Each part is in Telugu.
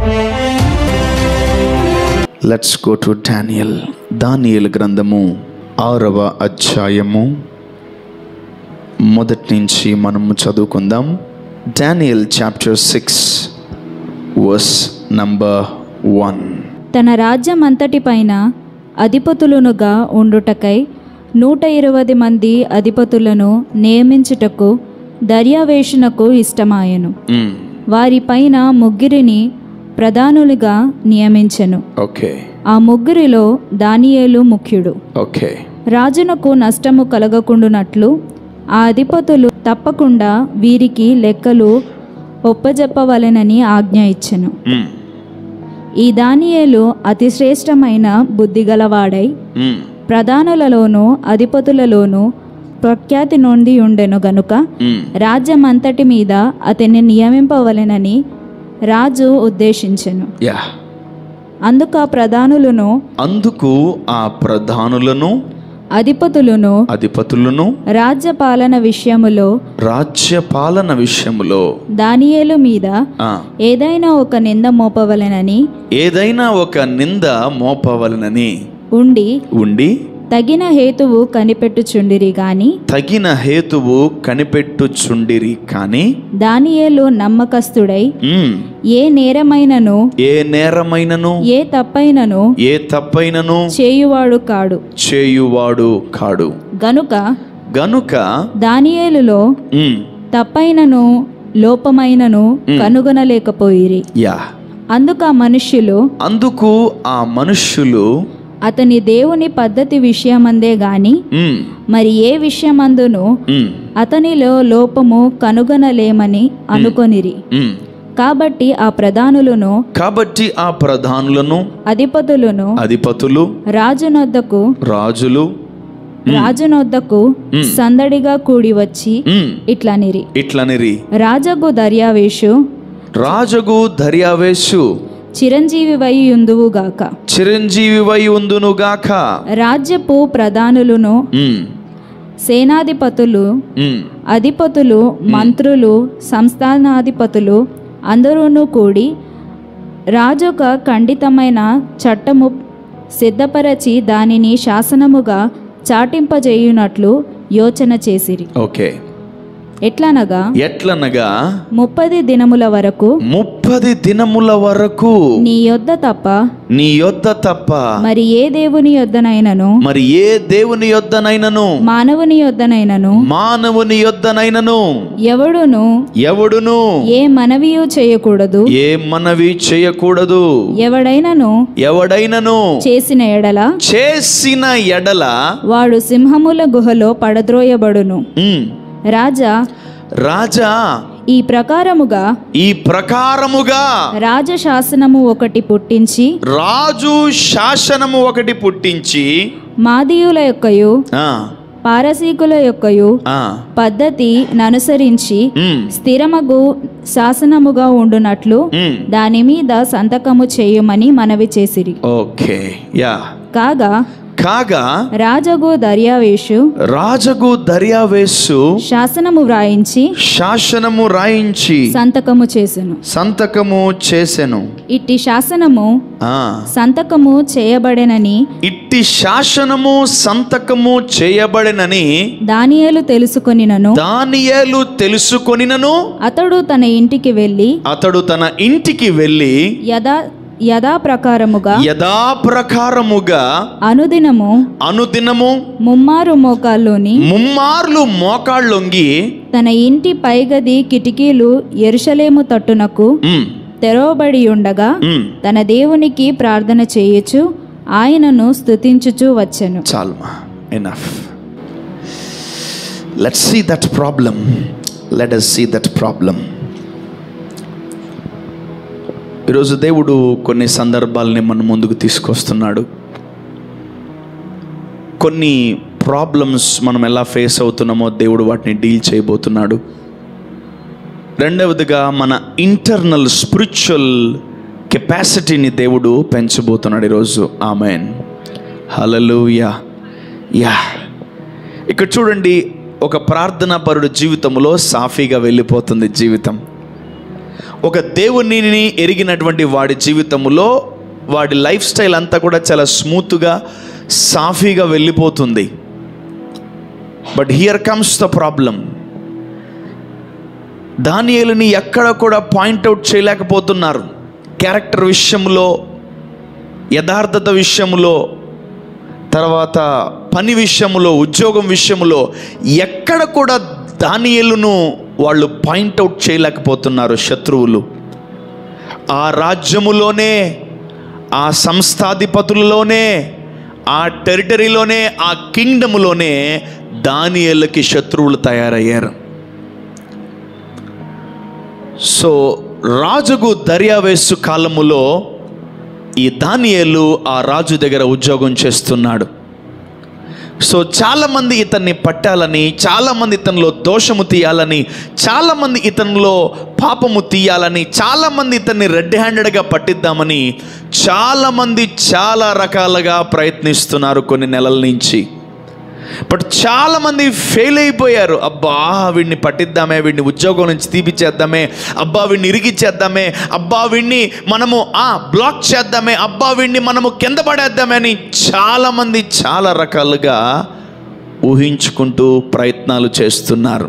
Let's go to Daniel Daniel గ్రంథము ఆరవ అధ్యాయము మొదటి నుంచి మనము చదువుకుందాం Daniel chapter six verse number one తన రాజ్యమంతటిపైన అధిపతులునుగా ఉండుటకై నూట ఇరవై మంది అధిపతులను నియమించుటకు దర్యావేషునకు ఇష్టమాయెను వారిపైన ముగ్గురిని ప్రధానులుగా నియమించెను ఓకే ఆ ముగ్గురిలో దానియేలు ముఖ్యుడు ఓకే రాజునకు నష్టము కలగకుండునట్లు ఆ అధిపతులు తప్పకుండా వీరికి లెక్కలు ఒప్పజెప్పవలెనని ఆజ్ఞ ఇచ్చెను ఈ దానియేలు అతి శ్రేష్టమైన బుద్ధిగలవాడై ప్రధానులలోనూ అధిపతులలోనూ ప్రఖ్యాతి నొంది ఉండెను గనుక రాజ్యమంతటి మీద అతన్ని నియమింపవలెనని రాజు ఉద్దేశించెను యా అందుకు ఆ ప్రధానులను అందుకు ఆ ప్రధానులను అధిపతులను అధిపతులను రాజ్యపాలన విషయములో రాజ్యపాలన విషయములో దానియేలు మీద ఆ, ఏదైనా ఒక నింద మోపవలెనని ఏదైనా ఒక నింద మోపవలనని ఉండి ఉండి తగిన హేతువు కనిపెట్టుచుండిరి గాని తగిన హేతువు కనిపెట్టుచుండిరి కానీ దానియేలు నమ్మకస్తుడై మ్, ఏ నేరమైనను ఏ నేరమైనను ఏ తప్పైనను ఏ తప్పైనను చేయువాడు కాడు చేయువాడు కాడు గనుక గనుక దానియేలులో మ్, తప్పైనను లోపమైనను కనుగొనలేకపోయిరి యా అందుకు ఆ మనుష్యులు అందుకు ఆ మనుష్యులు అతని దేవుని పద్ధతి విషయమందే గాని మ్, మరి ఏ విషయమందును మ్, అతనిలో లోపము కనుగొనలేమని అనుకొనిరి మ్. కాబట్టి ఆ ప్రధానులను కాబట్టి ఆ ప్రధానులను అధిపతులను అధిపతులు రాజునొద్దకు రాజులు రాజునొద్దకు సందడిగా కూడి వచ్చి మ్, ఇట్లనిరి ఇట్లనిరి రాజగు దర్యావేషు రాజగు దర్యావేశు చిరంజీవి వై ఉందువుగాక చిరంజీవివై ఉందునుగాక రాజ్యపు ప్రధానులను మ్, సేనాధిపతులు మ్, అధిపతులు మంత్రులు సంస్థానాధిపతులు అందరూను కూడి రాజొక ఖండితమైన చట్టము సిద్ధపరచి దానిని శాసనముగా చాటింపజేయునట్లు యోచన చేసిరి ఓకే ఎట్లనగా ఎట్లనగా ముప్పది దినముల వరకు ముప్పది దినముల వరకు నీ యొద్ద తప్ప నీ యొద్ద తప్ప మరి ఏ దేవుని యొద్దనైనను మరి ఏ దేవుని యొద్దనైనను మానవుని యొద్దనైనను మానవుని యొద్దనైనను ఎవడును ఎవడును ఏ మనవియు చేయకూడదు ఏ మనవి చేయకూడదు ఎవడైనను ఎవడైనను చేసిన ఎడల చేసిన ఎడల వాడు సింహముల గుహలో పడద్రోయబడును ఉమ్, రాజా రాజా ఈ ప్రకారముగా ఈ ప్రకారముగా రాజశాసనము ఒకటి పుట్టించి రాజు శాసనము ఒకటి పుట్టించి మాదీయుల యొక్కయు ఆ, పారసీకుల యొక్కయు ఆ, పద్ధతి ననుసరించి ఉమ్, స్థిరమగు శాసనముగా ఉండునట్లు ఉమ్. దాని మీద సంతకము చేయుమని మనవి చేసిరి ఓకే యా కాగా కాగా రాజగు దర్యావేషు రాజగు దర్యావేసు శాసనము వ్రాయించి శాసనము రాయించి సంతకము చేసెను సంతకము చేసెను ఇట్టి శాసనము ఆ, సంతకము చేయబడెనని ఇట్టి శాసనము సంతకము చేయబడినని దానియేలు తెలుసుకొనినను దానియేలు తెలుసుకొనినను అతడు తన ఇంటికి వెళ్ళి అతడు తన ఇంటికి వెళ్ళి యథా యథాప్రకారముగా యథాప్రకారముగా అనుదినము అనుదినము ముమ్మారు మోకాల్లోని ముమ్మార్లు మోకాళ్ళొంగి తన ఇంటి పైగది కిటికీలు ఎరుషలేము తట్టునకు ఉమ్, తెరవబడి ఉండగా ఉమ్, తన దేవునికి ప్రార్థన చేయుచు ఆయనను స్తుతించుచు వచ్చెను చాలుమా enough let see that problem let us see that problem ఈరోజు దేవుడు కొన్ని సందర్భాలని మన ముందుకు తీసుకొస్తున్నాడు కొన్ని ప్రాబ్లమ్స్ మనం ఎలా ఫేస్ అవుతున్నామో దేవుడు వాటిని డీల్ చేయబోతున్నాడు రెండవదిగా మన ఇంటర్నల్ స్పిరిచువల్ కెపాసిటీని దేవుడు పెంచబోతున్నాడు ఈరోజు ఆమెన్ హలలు యా యా ఇక్కడ చూడండి ఒక ప్రార్థనా పరుడు జీవితంలో సాఫీగా వెళ్ళిపోతుంది జీవితం ఒక దేవునిని ఎరిగినటువంటి వాడి జీవితంలో వాడి లైఫ్ స్టైల్ అంతా కూడా చాలా స్మూత్గా సాఫీగా వెళ్ళిపోతుంది but here comes the problem దానియేలుని ఎక్కడ కూడా పాయింట్అవుట్ చేయలేకపోతున్నారు క్యారెక్టర్ విషయంలో యథార్థత విషయంలో తర్వాత పని విషయంలో ఉద్యోగం విషయంలో ఎక్కడ కూడా దానియేలును వాళ్ళు పాయింట్అవుట్ చేయలేకపోతున్నారు శత్రువులు ఆ రాజ్యములోనే ఆ సంస్థాధిపతులలోనే ఆ టెరిటరీలోనే ఆ కింగ్డములోనే దానియేలకి శత్రువులు తయారయ్యారు సో రాజుకు దర్యావేసు కాలములో ఈ దానియేలు ఆ రాజు దగ్గర ఉద్యోగం చేస్తున్నాడు సో చాలామంది ఇతన్ని పట్టాలని చాలామంది ఇతనిలో దోషము తీయాలని చాలామంది ఇతనిలో పాపము తీయాలని చాలామంది ఇతన్ని రెడ్ హ్యాండెడ్గా పట్టిద్దామని చాలామంది చాలా రకాలుగా ప్రయత్నిస్తున్నారు కొన్ని నెలల నుంచి బట్ చాలామంది ఫెయిల్ అయిపోయారు అబ్బా వీడిని పట్టిద్దామే వీడిని ఉద్యోగం నుంచి తీపిచ్చేద్దామే అబ్బా వీడిని ఇరిగిచ్చేద్దామే అబ్బా వీడిని మనము ఆ బ్లాక్ చేద్దామే అబ్బా వీడిని మనము కింద పడేద్దామే అని చాలామంది చాలా రకాలుగా ఊహించుకుంటూ ప్రయత్నాలు చేస్తున్నారు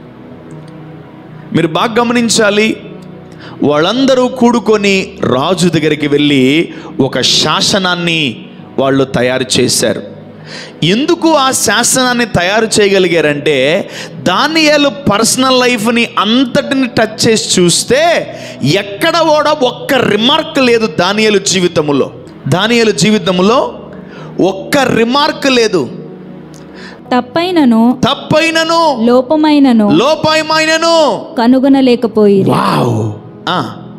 మీరు బాగా గమనించాలి వాళ్ళందరూ కూడుకొని రాజు దగ్గరికి వెళ్ళి ఒక శాసనాన్ని వాళ్ళు తయారు చేశారు ఎందుకు ఆ శాసనాన్ని తయారు చేయగలిగారంటే దానియాలు పర్సనల్ లైఫ్ని అంతటిని టచ్ చేసి చూస్తే ఎక్కడ కూడా ఒక్క రిమార్క్ లేదు దానియాలు జీవితంలో దానియాలు జీవితంలో ఒక్క రిమార్క్ లేదు తప్పైనను తప్పైనను లోపమైనను లోపమైనను కనుగొనలేకపోయిరి వావ్ ఆ,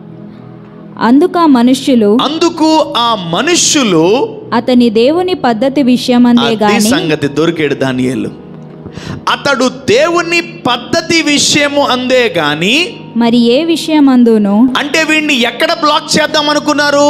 అందుకు ఆ మనుష్యులు అందుకు ఆ మనుష్యులు అతని దేవుని పద్ధతి విషయమందే అది గాని సంగతి దొరికాడు దానియేలు అతడు దేవుని పద్ధతి విషయము అందే గాని మరి ఏ విషయమందును అంటే వీడిని ఎక్కడ బ్లాక్ చేద్దాం అనుకున్నారు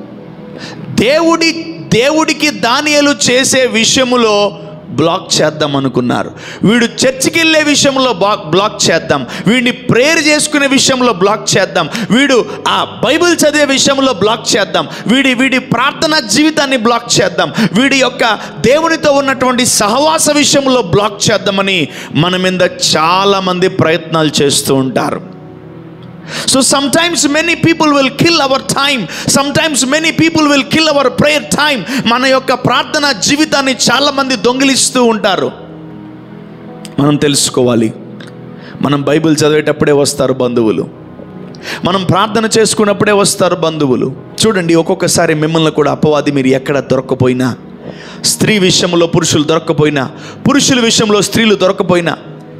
దేవుడి దేవుడికి దానియలు చేసే విషయములో బ్లాక్ చేద్దాం అనుకున్నారు వీడు చర్చికి వెళ్ళే విషయంలో బ్లాక్ బ్లాక్ చేద్దాం వీడిని ప్రేయర్ చేసుకునే విషయంలో బ్లాక్ చేద్దాం వీడు ఆ బైబిల్ చదివే విషయంలో బ్లాక్ చేద్దాం వీడి వీడి ప్రార్థనా జీవితాన్ని బ్లాక్ చేద్దాం వీడి యొక్క దేవునితో ఉన్నటువంటి సహవాస విషయంలో బ్లాక్ చేద్దామని మన మీద చాలామంది ప్రయత్నాలు చేస్తూ ఉంటారు So sometimes many people will kill our time. Sometimes many people will kill our prayer time. మన యొక్క ప్రార్థన జీవితాన్ని చాలా మంది దొంగిలిస్తూ ఉంటారు మనం తెలుసుకోవాలి మనం బైబిల్ చదివేటప్పుడే వస్తారు బంధువులు మనం ప్రార్థన చేసుకున్నప్పుడే వస్తారు బంధువులు చూడండి ఒక్కొక్కసారి మిమ్మల్ని కూడా అపవాది మీరు ఎక్కడ దొరకపోయినా స్త్రీ విషయంలో పురుషులు దొరకపోయినా పురుషుల విషయంలో స్త్రీలు దొరకపోయినా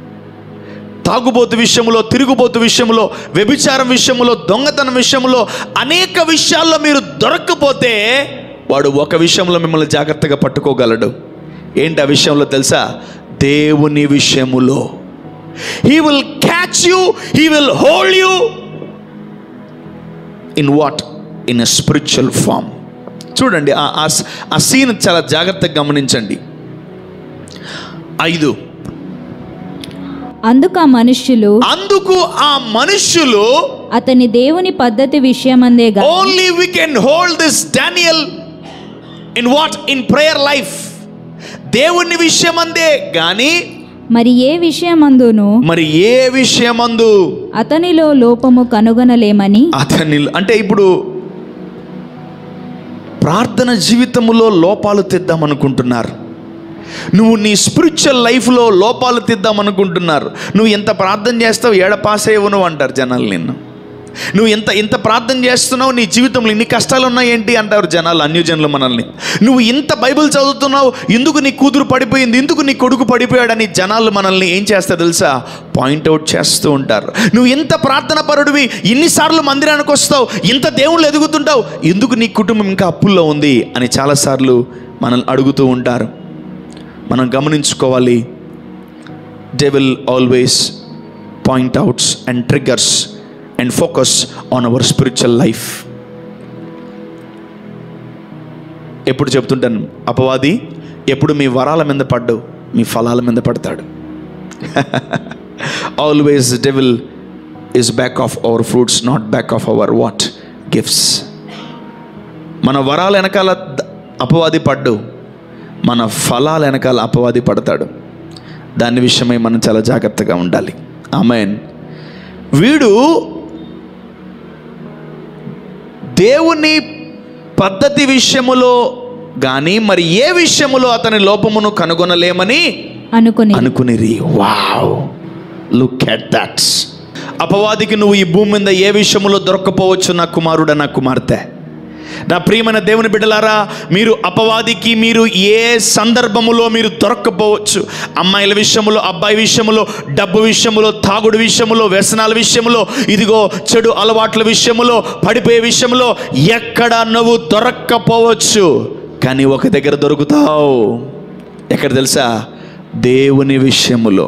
తాగుబోతు విషయంలో తిరుగుబోతు విషయంలో వ్యభిచారం విషయంలో దొంగతనం విషయంలో అనేక విషయాల్లో మీరు దొరక్కపోతే వాడు ఒక విషయంలో మిమ్మల్ని జాగ్రత్తగా పట్టుకోగలడు ఏంటి ఆ విషయంలో తెలుసా దేవుని విషయములో he will catch you he will hold you in what in a spiritual form చూడండి ఆ- ఆ స- ఆ సీన్ చాలా జాగ్రత్తగా గమనించండి ఐదు అందుకు ఆ మనుష్యులు అందుకు ఆ మనుష్యులు అతని దేవుని పద్ధతి విషయమందే గాని only we can hold this Daniel in what in prayer life దేవుని విషయమందే గాని మరి ఏ విషయమందును మరి ఏ విషయమందు అతనిలో లోపము కనుగొనలేమని అతని అంటే ఇప్పుడు ప్రార్థన జీవితములో లోపాలు తెద్దాం అనుకుంటున్నారు నువ్వు నీ స్పిరిచువల్ లైఫ్లో లోపాలు తెద్దాం అనుకుంటున్నారు నువ్వు ఎంత ప్రార్థన చేస్తావు ఏడ పాస్ అయ్యవు నువ్వు అంటారు జనాలు నిన్ను నువ్వు ఎంత ఇంత ప్రార్థన చేస్తున్నావు నీ జీవితంలో ఇన్ని కష్టాలు ఉన్నాయి ఏంటి అంటారు జనాలు అన్యజనులు మనల్ని నువ్వు ఇంత బైబిల్ చదువుతున్నావు ఎందుకు నీ కూతురు పడిపోయింది ఎందుకు నీ కొడుకు పడిపోయాడని జనాలు మనల్ని ఏం చేస్తారు తెలుసా పాయింట్అవుట్ చేస్తూ ఉంటారు నువ్వు ఇంత ప్రార్థన పరుడివి ఇన్నిసార్లు మందిరానికి వస్తావు ఇంత దేవుళ్ళు ఎదుగుతుంటావు ఎందుకు నీ కుటుంబం ఇంకా అప్పుల్లో ఉంది అని చాలాసార్లు మనల్ని అడుగుతూ ఉంటారు మనం గమనించుకోవాలి they will always point outs and triggers and focus on our spiritual life ఎప్పుడు చెప్తుంటాను అపవాది ఎప్పుడు మీ వరాల మీద పడ్డు మీ ఫలాల మీద పడతాడు always devil is back of our fruits not back of our what gifts మన వరాల వెనకాల ద- అపవాది పడ్డు మన ఫలాల వెనకాల అపవాది పడతాడు దాని విషయమై మనం చాలా జాగ్రత్తగా ఉండాలి ఆమెన్ వీడు దేవుని పద్ధతి విషయములో కానీ మరి ఏ విషయములో అతని లోపమును కనుగొనలేమని అనుకుని అనుకునిరి వావ్ లుక్ ఎట్ దట్ అపవాదికి నువ్వు ఈ భూమి మీద ఏ విషయంలో దొరకపోవచ్చు నా కుమారుడ నా కుమార్తె నా ప్రియమైన దేవుని బిడ్డలారా మీరు అపవాదికి మీరు ఏ సందర్భములో మీరు దొరక్కపోవచ్చు అమ్మాయిల విషయములో అబ్బాయి విషయములో డబ్బు విషయములో తాగుడు విషయములో వ్యసనాల విషయములో ఇదిగో చెడు అలవాట్ల విషయములో పడిపోయే విషయంలో ఎక్కడ నువ్వు దొరక్కపోవచ్చు కానీ ఒక దగ్గర దొరుకుతావు ఎక్కడ తెలుసా దేవుని విషయములో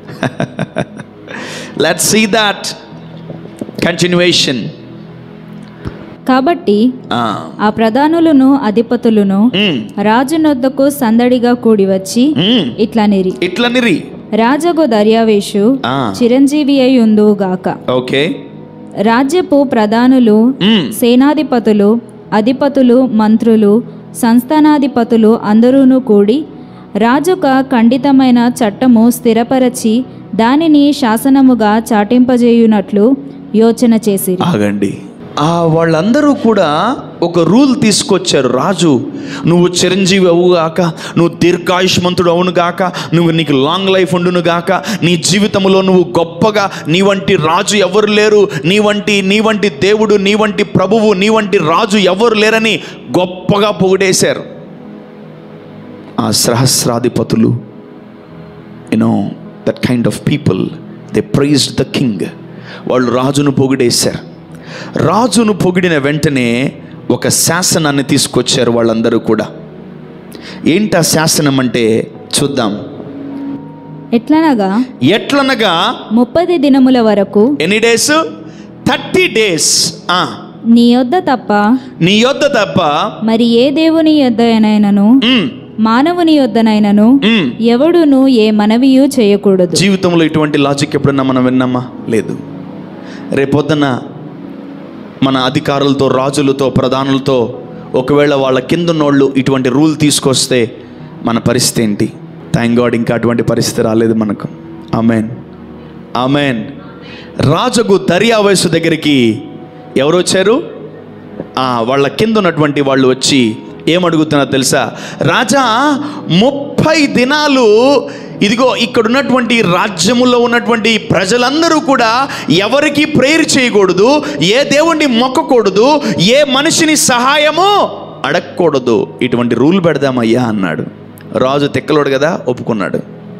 లెట్ సీ దాట్ కంటిన్యూయేషన్ కాబట్టి ఆ ప్రధానులను అధిపతులను రాజునొద్దకు సందడిగా కూడి వచ్చి ఇట్లా నిరి ఇట్లా నిరి రాజగు దర్యావేషు ఆ. చిరంజీవి అయి ఉందువుగాక ఓకే రాజ్యపు ప్రధానులు సేనాధిపతులు అధిపతులు మంత్రులు సంస్థానాధిపతులు అందరూను కూడి రాజొక ఖండితమైన చట్టము స్థిరపరచి దానిని శాసనముగా చాటింపజేయునట్లు యోచన చేసిరి ఆగండి ఆ వాళ్ళందరూ కూడా ఒక రూల్ తీసుకొచ్చారు రాజు నువ్వు చిరంజీవి అవుగాక నువ్వు దీర్ఘాయుష్మంతుడు అవును గాక నువ్వు నీకు లాంగ్ లైఫ్ ఉండును గాక నీ జీవితంలో నువ్వు గొప్పగా నీ వంటి రాజు ఎవరు లేరు నీ వంటి నీ వంటి దేవుడు నీ వంటి ప్రభువు నీ వంటి రాజు ఎవరు లేరని గొప్పగా పొగిడేశారు ఆ సహస్రాధిపతులు you know that kind of people they praised the king వాళ్ళు రాజును పొగిడేశారు రాజును పొగిడిన వెంటనే ఒక శాసనాన్ని తీసుకొచ్చారు వాళ్ళందరూ కూడా ఏంటి ఆ శాసనం అంటే చూద్దాం ఎట్లనగా ఎట్లనగా ముప్పది దినముల వరకు ఎన్ని డేస్ థర్టీ డేస్ నీ యొద్ద తప్ప నీ యొద్ద తప్ప మరి ఏ దేవుని యొద్దనైనను మ్, మానవుని యొద్దనైనను మ్. ఎవడును ఏ మనవియు చేయకూడదు జీవితంలో ఇటువంటి లాజిక్ ఎప్పుడన్నా మనం విన్నామా లేదు రేపొద్దున మన అధికారులతో రాజులతో ప్రధానులతో ఒకవేళ వాళ్ళ కింద ఉన్నోళ్ళు ఇటువంటి రూల్ తీసుకొస్తే మన పరిస్థితి ఏంటి థ్యాంక్ గాడ్ ఇంకా అటువంటి పరిస్థితి రాలేదు మనకు ఆమెన్ ఆమెన్ రాజుకు దర్యా వయసు దగ్గరికి ఎవరు వచ్చారు ఆ, వాళ్ళ కింద ఉన్నటువంటి వాళ్ళు వచ్చి ఏమడుగుతున్నారు తెలుసా రాజా ముప్పై దినాలు ఇదిగో ఇక్కడ ఉన్నటువంటి రాజ్యములో ఉన్నటువంటి ప్రజలందరూ కూడా ఎవరికి ప్రేయర్ చేయకూడదు ఏ దేవుణ్ణి మొక్కకూడదు ఏ మనిషిని సహాయము అడగకూడదు ఇటువంటి రూల్ పెడదామయ్యా అన్నాడు రాజు తెక్కలోడు కదా ఒప్పుకున్నాడు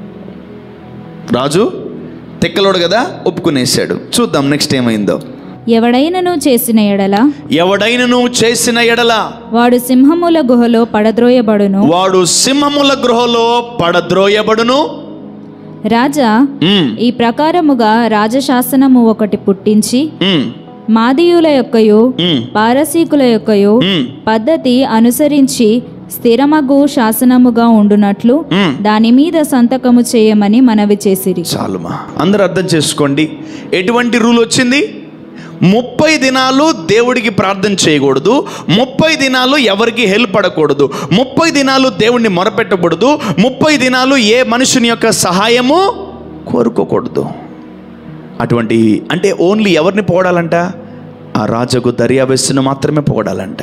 రాజు తెక్కలోడు కదా ఒప్పుకునేసాడు చూద్దాం నెక్స్ట్ ఏమైందో ఎవడైనను చేసిన ఎడల ఎవడైనను చేసిన ఎడల వాడు సింహముల గుహలో పడద్రోయబడును వాడు సింహముల గృహలో పడద్రోయబడును రాజా ఉమ్, ఈ ప్రకారముగా రాజశాసనము ఒకటి పుట్టించి ఉమ్, మాదీయుల యొక్కయు ఉమ్, పారసీకుల యొక్కయు ఉమ్, పద్ధతి అనుసరించి స్థిరమగు శాసనముగా ఉండునట్లు ఉమ్. దాని మీద సంతకము చేయమని మనవి చేసిరి చాలుమా అందరూ అర్థం చేసుకోండి ఎటువంటి రూల్ వచ్చింది ముప్పై దినాలు దేవుడికి ప్రార్థన చేయకూడదు ముప్పై దినాలు ఎవరికి హెల్ప్ పడకూడదు ముప్పై దినాలు దేవుణ్ణి మొరపెట్టకూడదు ముప్పై దినాలు ఏ మనుషుని యొక్క సహాయము కోరుకోకూడదు అటువంటి అంటే ఓన్లీ ఎవరిని పోగడాలంట ఆ రాజుకు దర్యావేస్తును మాత్రమే పోగడాలంట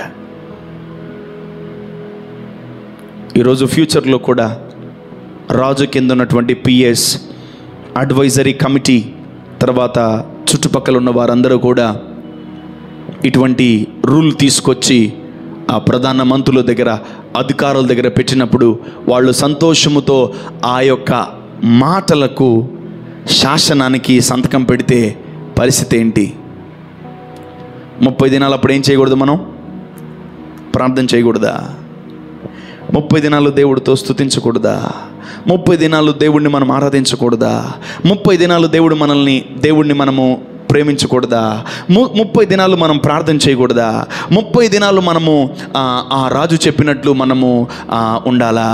ఈరోజు ఫ్యూచర్లో కూడా రాజు కింద ఉన్నటువంటి పిఎస్ అడ్వైజరీ కమిటీ తర్వాత చుట్టుపక్కల ఉన్న వారందరూ కూడా ఇటువంటి రూల్ తీసుకొచ్చి ఆ ప్రధాన మంత్రుల దగ్గర అధికారుల దగ్గర పెట్టినప్పుడు వాళ్ళు సంతోషముతో ఆ యొక్క మాటలకు శాసనానికి సంతకం పెడితే పరిస్థితి ఏంటి ముప్పై దినాలు అప్పుడు ఏం చేయకూడదు మనం ప్రార్థన చేయకూడదా ముప్పై దినాలు దేవుడితో స్తుతించకూడదా ముప్పై దినాలు దేవుడిని మనం ఆరాధించకూడదా ముప్పై దినాలు దేవుడు మనల్ని దేవుడిని మనము ప్రేమించకూడదా ము ముప్పై దినాలు మనం ప్రార్థన చేయకూడదా ముప్పై దినాలు మనము ఆ, ఆ రాజు చెప్పినట్లు మనము ఆ, ఉండాలా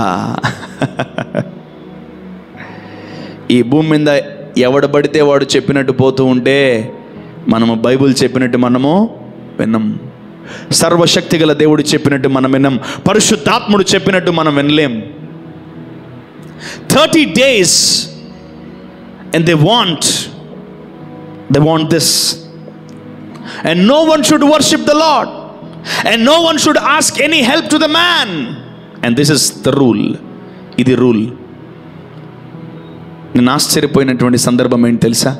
ఈ భూమి మీద ఎవడ పడితే వాడు చెప్పినట్టు పోతూ ఉంటే మనము బైబిల్ చెప్పినట్టు మనము విన్నాం సర్వశక్తి గల దేవుడు చెప్పినట్టు మనం విన్నాం పరిశుద్ధాత్ముడు చెప్పినట్టు మనం వినలేం thirty days and they want they want this and no one should worship the lord and no one should ask any help to the man and this is the rule ఇది రూల్ నేను ఆశ్చర్యపోయినటువంటి సందర్భం ఏంటి తెలుసా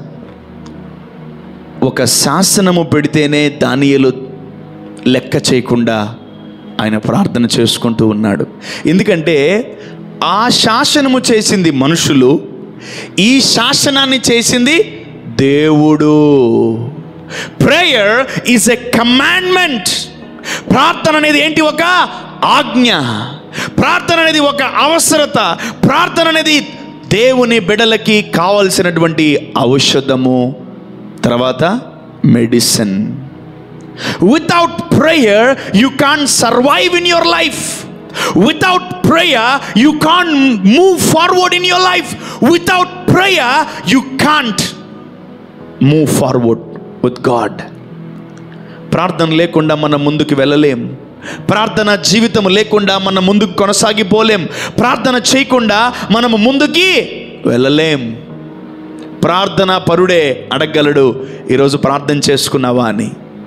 ఒక శాసనము పెడితేనే దానియలు లెక్క చేయకుండా ఆయన ప్రార్థన చేసుకుంటూ ఉన్నాడు ఎందుకంటే ఆ శాసనము చేసింది మనుషులు ఈ శాసనాన్ని చేసింది దేవుడు ప్రేయర్ ఈజ్ ఎ కమాండ్మెంట్ ప్రార్థన అనేది ఏంటి ఒక ఆజ్ఞ ప్రార్థన అనేది ఒక అవసరత ప్రార్థన అనేది దేవుని బిడలకి కావలసినటువంటి ఔషధము తర్వాత medicine without prayer you can survive in your life without prayer you can move forward in your life without prayer you can't move forward with God ప్రార్థన లేకుండా మనం ముందుకు వెళ్ళలేం ప్రార్థన జీవితం లేకుండా మనం ముందుకు కొనసాగిపోలేం ప్రార్థన చేయకుండా మనము ముందుకి వెళ్ళలేం ప్రార్థన పరుడే అడగగలడు ఈరోజు ప్రార్థన చేసుకున్నావా అని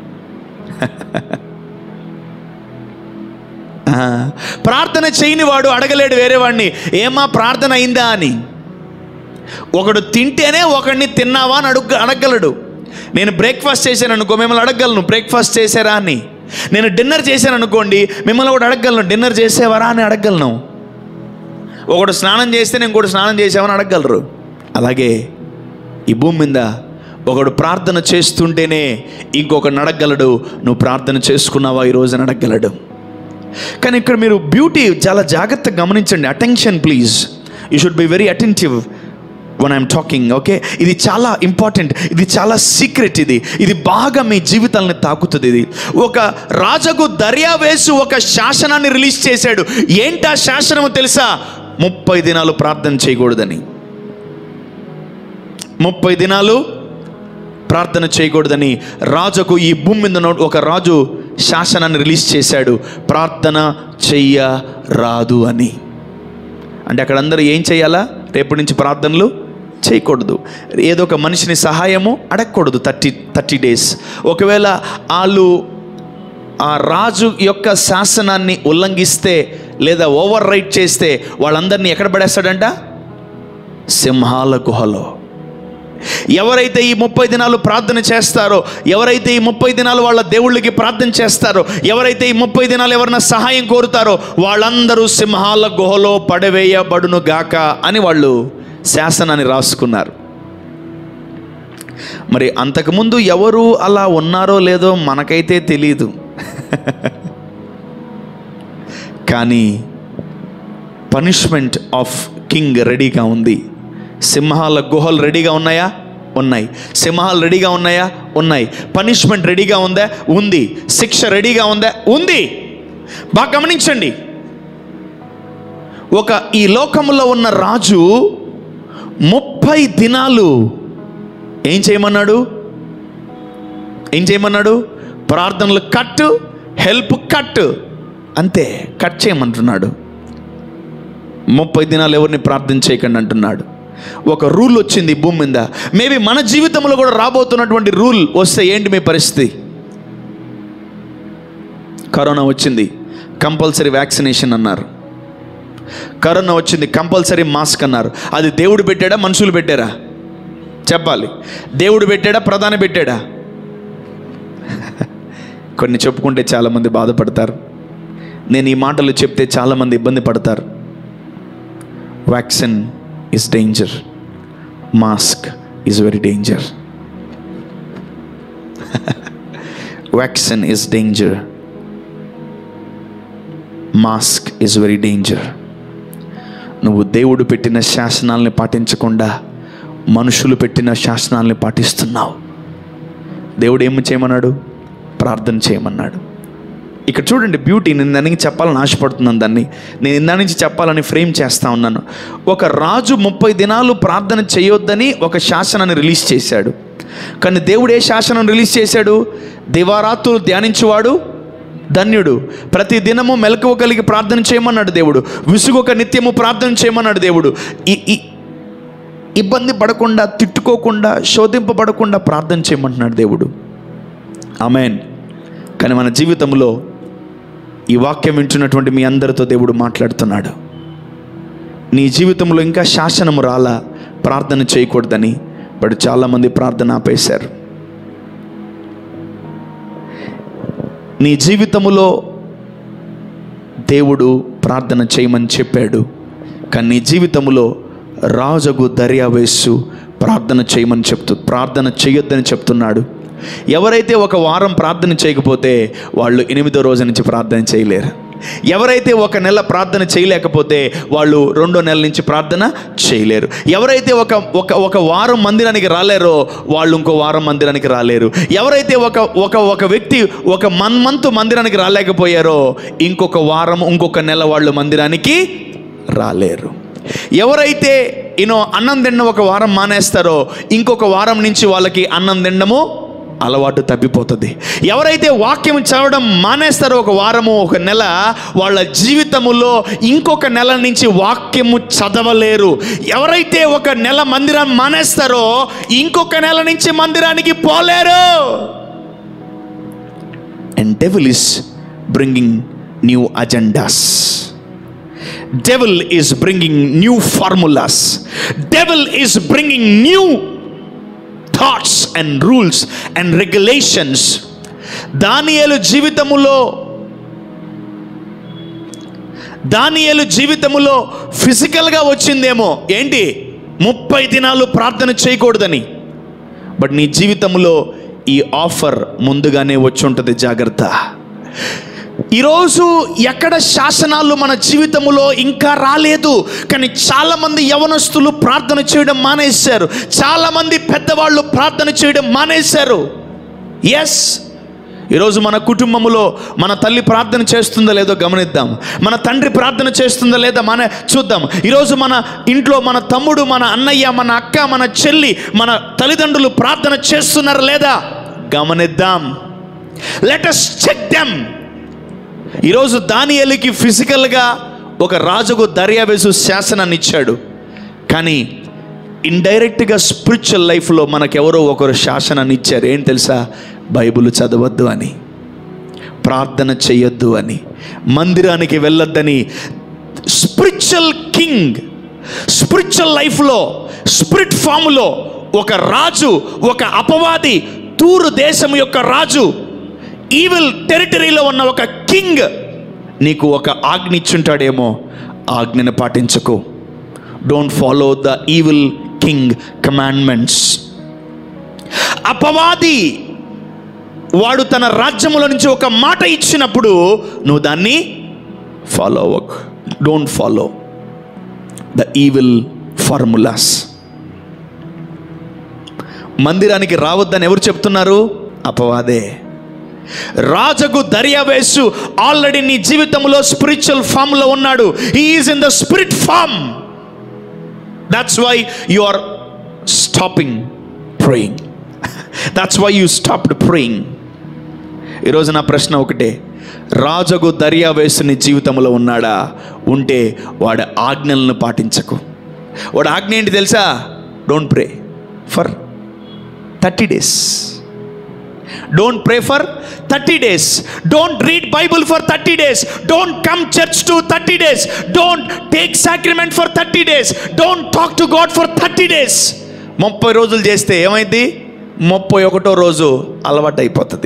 ఆ, ప్రార్థన చేయని వాడు అడగలేడు వేరే వాడిని ఏమా ప్రార్థన అయిందా అని ఒకడు తింటేనే ఒకడిని తిన్నావా అని అడుగు అడగగలడు నేను బ్రేక్ఫాస్ట్ చేశాను అనుకో మిమ్మల్ని అడగగలను బ్రేక్ఫాస్ట్ చేశారా అని నేను డిన్నర్ చేశాను అనుకోండి మిమ్మల్ని ఒకటి అడగగలను డిన్నర్ చేసేవారా అని అడగగలను ఒకడు స్నానం చేస్తే నేను ఇంకోటి స్నానం చేసావని అడగగలరు అలాగే ఈ భూమి మీద ఒకడు ప్రార్థన చేస్తుంటేనే ఇంకొకడు అడగగలడు నువ్వు ప్రార్థన చేసుకున్నావా ఈ రోజున అడగగలడు కానీ ఇక్కడ మీరు బ్యూటీ చాలా జాగ్రత్తగా గమనించండి attention please you should be very attentive when I'm talking okay ఇది చాలా ఇంపార్టెంట్ ఇది చాలా సీక్రెట్ ఇది ఇది బాగా మీ జీవితాలని తాకుతుంది ఇది ఒక రాజుకు దర్యా వేసి ఒక శాసనాన్ని రిలీజ్ చేశాడు ఏంటి ఆ శాసనము తెలుసా ముప్పై దినాలు ప్రార్థన చేయకూడదని ముప్పై దినాలు ప్రార్థన చేయకూడదని రాజుకు ఈ భూమి మీద ఉన్న ఒక రాజు శాసనాన్ని రిలీజ్ చేశాడు ప్రార్థన చెయ్య రాదు అని అంటే అక్కడ అందరూ ఏం చేయాలా రేపటి నుంచి ప్రార్థనలు చేయకూడదు ఏదో ఒక మనిషిని సహాయము అడగకూడదు థర్టీ థర్టీ డేస్ ఒకవేళ వాళ్ళు ఆ రాజు యొక్క శాసనాన్ని ఉల్లంఘిస్తే లేదా ఓవర్ రైట్ చేస్తే వాళ్ళందరినీ ఎక్కడ పడేస్తాడంట సింహాల గుహలో ఎవరైతే ఈ ముప్పై దినాలు ప్రార్థన చేస్తారో ఎవరైతే ఈ ముప్పై దినాలు వాళ్ళ దేవుళ్ళకి ప్రార్థన చేస్తారో ఎవరైతే ఈ ముప్పై దినాలు ఎవరైనా సహాయం కోరుతారో వాళ్ళందరూ సింహాల గుహలో పడవేయబడును గాక అని వాళ్ళు శాసనాన్ని రాసుకున్నారు మరి అంతకుముందు ఎవరు అలా ఉన్నారో లేదో మనకైతే తెలీదు కానీ పనిష్మెంట్ ఆఫ్ కింగ్ రెడీగా ఉంది సింహాల గుహలు రెడీగా ఉన్నాయా ఉన్నాయి సింహాలు రెడీగా ఉన్నాయా ఉన్నాయి పనిష్మెంట్ రెడీగా ఉందా ఉంది శిక్ష రెడీగా ఉందా ఉంది బాగా గమనించండి ఒక ఈ లోకంలో ఉన్న రాజు ముప్పై దినాలు ఏం చేయమన్నాడు ఏం చేయమన్నాడు ప్రార్థనలు కట్ హెల్ప్ కట్ అంతే కట్ చేయమంటున్నాడు ముప్పై దినాలు ఎవరిని ప్రార్థన చేయకండి అంటున్నాడు ఒక రూల్ వచ్చింది ఈ భూమి మీద మేబీ మన జీవితంలో కూడా రాబోతున్నటువంటి రూల్ వస్తే ఏంటి మీ పరిస్థితి కరోనా వచ్చింది కంపల్సరీ వ్యాక్సినేషన్ అన్నారు కరోనా వచ్చింది కంపల్సరీ మాస్క్ అన్నారు అది దేవుడు పెట్టాడా మనుషులు పెట్టారా చెప్పాలి దేవుడు పెట్టాడా ప్రధాని పెట్టాడా కొన్ని చెప్పుకుంటే చాలామంది బాధపడతారు నేను ఈ మాటలు చెప్తే చాలామంది ఇబ్బంది పడతారు vaccine is danger mask is very danger vaccine is danger mask is very danger నువ్వు దేవుడు పెట్టిన శాసనాల్ని పాటించకుండా మనుషులు పెట్టిన శాసనాల్ని పాటిస్తున్నావు దేవుడు ఏమి చేయమన్నాడు ప్రార్థన చేయమన్నాడు ఇక్కడ చూడండి బ్యూటీ నేను దానికి చెప్పాలని ఆశపడుతున్నాను దాన్ని నేను ఇందా నుంచి చెప్పాలని ఫ్రేమ్ చేస్తా ఉన్నాను ఒక రాజు ముప్పై దినాలు ప్రార్థన చేయొద్దని ఒక శాసనాన్ని రిలీజ్ చేశాడు కానీ దేవుడు ఏ శాసనం రిలీజ్ చేశాడు దివారాత్రులు ధ్యానించువాడు ధన్యుడు ప్రతి దినము మెలకువ కలిగి ప్రార్థన చేయమన్నాడు దేవుడు విసుగొక నిత్యము ప్రార్థన చేయమన్నాడు దేవుడు ఈ ఈ ఇబ్బంది పడకుండా తిట్టుకోకుండా శోధింపబడకుండా ప్రార్థన చేయమంటున్నాడు దేవుడు ఆమెన్ కానీ మన జీవితంలో ఈ వాక్యం వింటున్నటువంటి మీ అందరితో దేవుడు మాట్లాడుతున్నాడు నీ జీవితంలో ఇంకా శాసనము రాలా ప్రార్థన చేయకూడదని బట్ చాలామంది ప్రార్థన ఆపేశారు నీ జీవితములో దేవుడు ప్రార్థన చేయమని చెప్పాడు కానీ నీ జీవితంలో రాజగు దర్యావేసు ప్రార్థన చేయమని చెప్తూ ప్రార్థన చేయొద్దని చెప్తున్నాడు ఎవరైతే ఒక వారం ప్రార్థన చేయకపోతే వాళ్ళు ఎనిమిదో రోజు నుంచి ప్రార్థన చేయలేరు ఎవరైతే ఒక నెల ప్రార్థన చేయలేకపోతే వాళ్ళు రెండో నెల నుంచి ప్రార్థన చేయలేరు ఎవరైతే ఒక ఒక ఒక వారం మందిరానికి రాలేరో వాళ్ళు ఇంకో వారం మందిరానికి రాలేరు ఎవరైతే ఒక ఒక ఒక వ్యక్తి ఒక మన్ మంత్ మందిరానికి రాలేకపోయారో ఇంకొక వారం ఇంకొక నెల వాళ్ళు మందిరానికి రాలేరు ఎవరైతే యూనో అన్నం తిన్న ఒక వారం మానేస్తారో ఇంకొక వారం నుంచి వాళ్ళకి అన్నం తినడము అలవాటు తప్పిపోతుంది ఎవరైతే వాక్యం చదవడం మానేస్తారో ఒక వారము ఒక నెల వాళ్ళ జీవితములో ఇంకొక నెల నుంచి వాక్యము చదవలేరు ఎవరైతే ఒక నెల మందిరాన్ని మానేస్తారో ఇంకొక నెల నుంచి మందిరానికి పోలేరు and devil is bringing new agendas devil is bringing new formulas devil is bringing new thoughts and rules and regulations దానియేలు జీవితములో దానియేలు జీవితములో ఫిజికల్గా వచ్చిందేమో ఏంటి ముప్పై దినాలు ప్రార్థన చేయకూడదని బట్ నీ జీవితంలో ఈ ఆఫర్ ముందుగానే వచ్చి ఉంటుంది జాగ్రత్త ఈరోజు ఎక్కడ శాసనాలు మన జీవితంలో ఇంకా రాలేదు కానీ చాలామంది యవనస్తులు ప్రార్థన చేయడం మానేశారు చాలామంది పెద్దవాళ్ళు ప్రార్థన చేయడం మానేశారు ఎస్ ఈరోజు మన కుటుంబంలో మన తల్లి ప్రార్థన చేస్తుందో లేదో గమనిద్దాం మన తండ్రి ప్రార్థన చేస్తుందో లేదా మన చూద్దాం ఈరోజు మన ఇంట్లో మన తమ్ముడు మన అన్నయ్య మన అక్క మన చెల్లి మన తల్లిదండ్రులు ప్రార్థన చేస్తున్నారు లేదా గమనిద్దాం లెట్ అస్ చెక్ దెమ్ ఈరోజు దానియలికి ఫిజికల్గా ఒక రాజుకు దర్యావేసు శాసనాన్ని ఇచ్చాడు కానీ ఇండైరెక్ట్గా స్పిరిచువల్ లైఫ్లో మనకెవరో ఒకరు శాసనాన్ని ఇచ్చారు ఏం తెలుసా బైబిల్ చదవద్దు అని ప్రార్థన చేయొద్దు అని మందిరానికి వెళ్ళొద్దని స్పిరిచువల్ కింగ్ స్పిరిచువల్ లైఫ్లో స్పిరిట్ ఫామ్లో ఒక రాజు ఒక అపవాది తూరు దేశం యొక్క రాజు ఈవిల్ టెరిటరీలో ఉన్న ఒక కింగ్ నీకు ఒక ఆజ్ఞ ఇచ్చుంటాడేమో ఆజ్ఞను పాటించకు don't follow the evil king commandments అపవాది వాడు తన రాజ్యములో నుంచి ఒక మాట ఇచ్చినప్పుడు నువ్వు దాన్ని ఫాలో అవ్వకు don't follow the evil formulas మందిరానికి రావద్దని ఎవరు చెప్తున్నారు అపవాదే రాజగు దర్యావేసు ఆల్రెడీ నీ జీవితంలో స్పిరిచువల్ ఫామ్లో ఉన్నాడు is in the spirit form that's why you are stopping praying that's why you stopped praying ఈరోజు నా ప్రశ్న ఒకటే రాజగు దర్యావేసు నీ జీవితంలో ఉన్నాడా ఉంటే వాడి ఆజ్ఞలను పాటించకు వాడు ఆజ్ఞ ఏంటి తెలుసా don't pray for thirty days don't pray for thirty days don't read Bible for thirty days don't come church to thirty days don't take sacrament for thirty days don't talk to God for thirty days ముప్పై రోజులు చేస్తే ఏమైంది ముప్పై ఒకటో రోజు అలవాటు అయిపోతుంది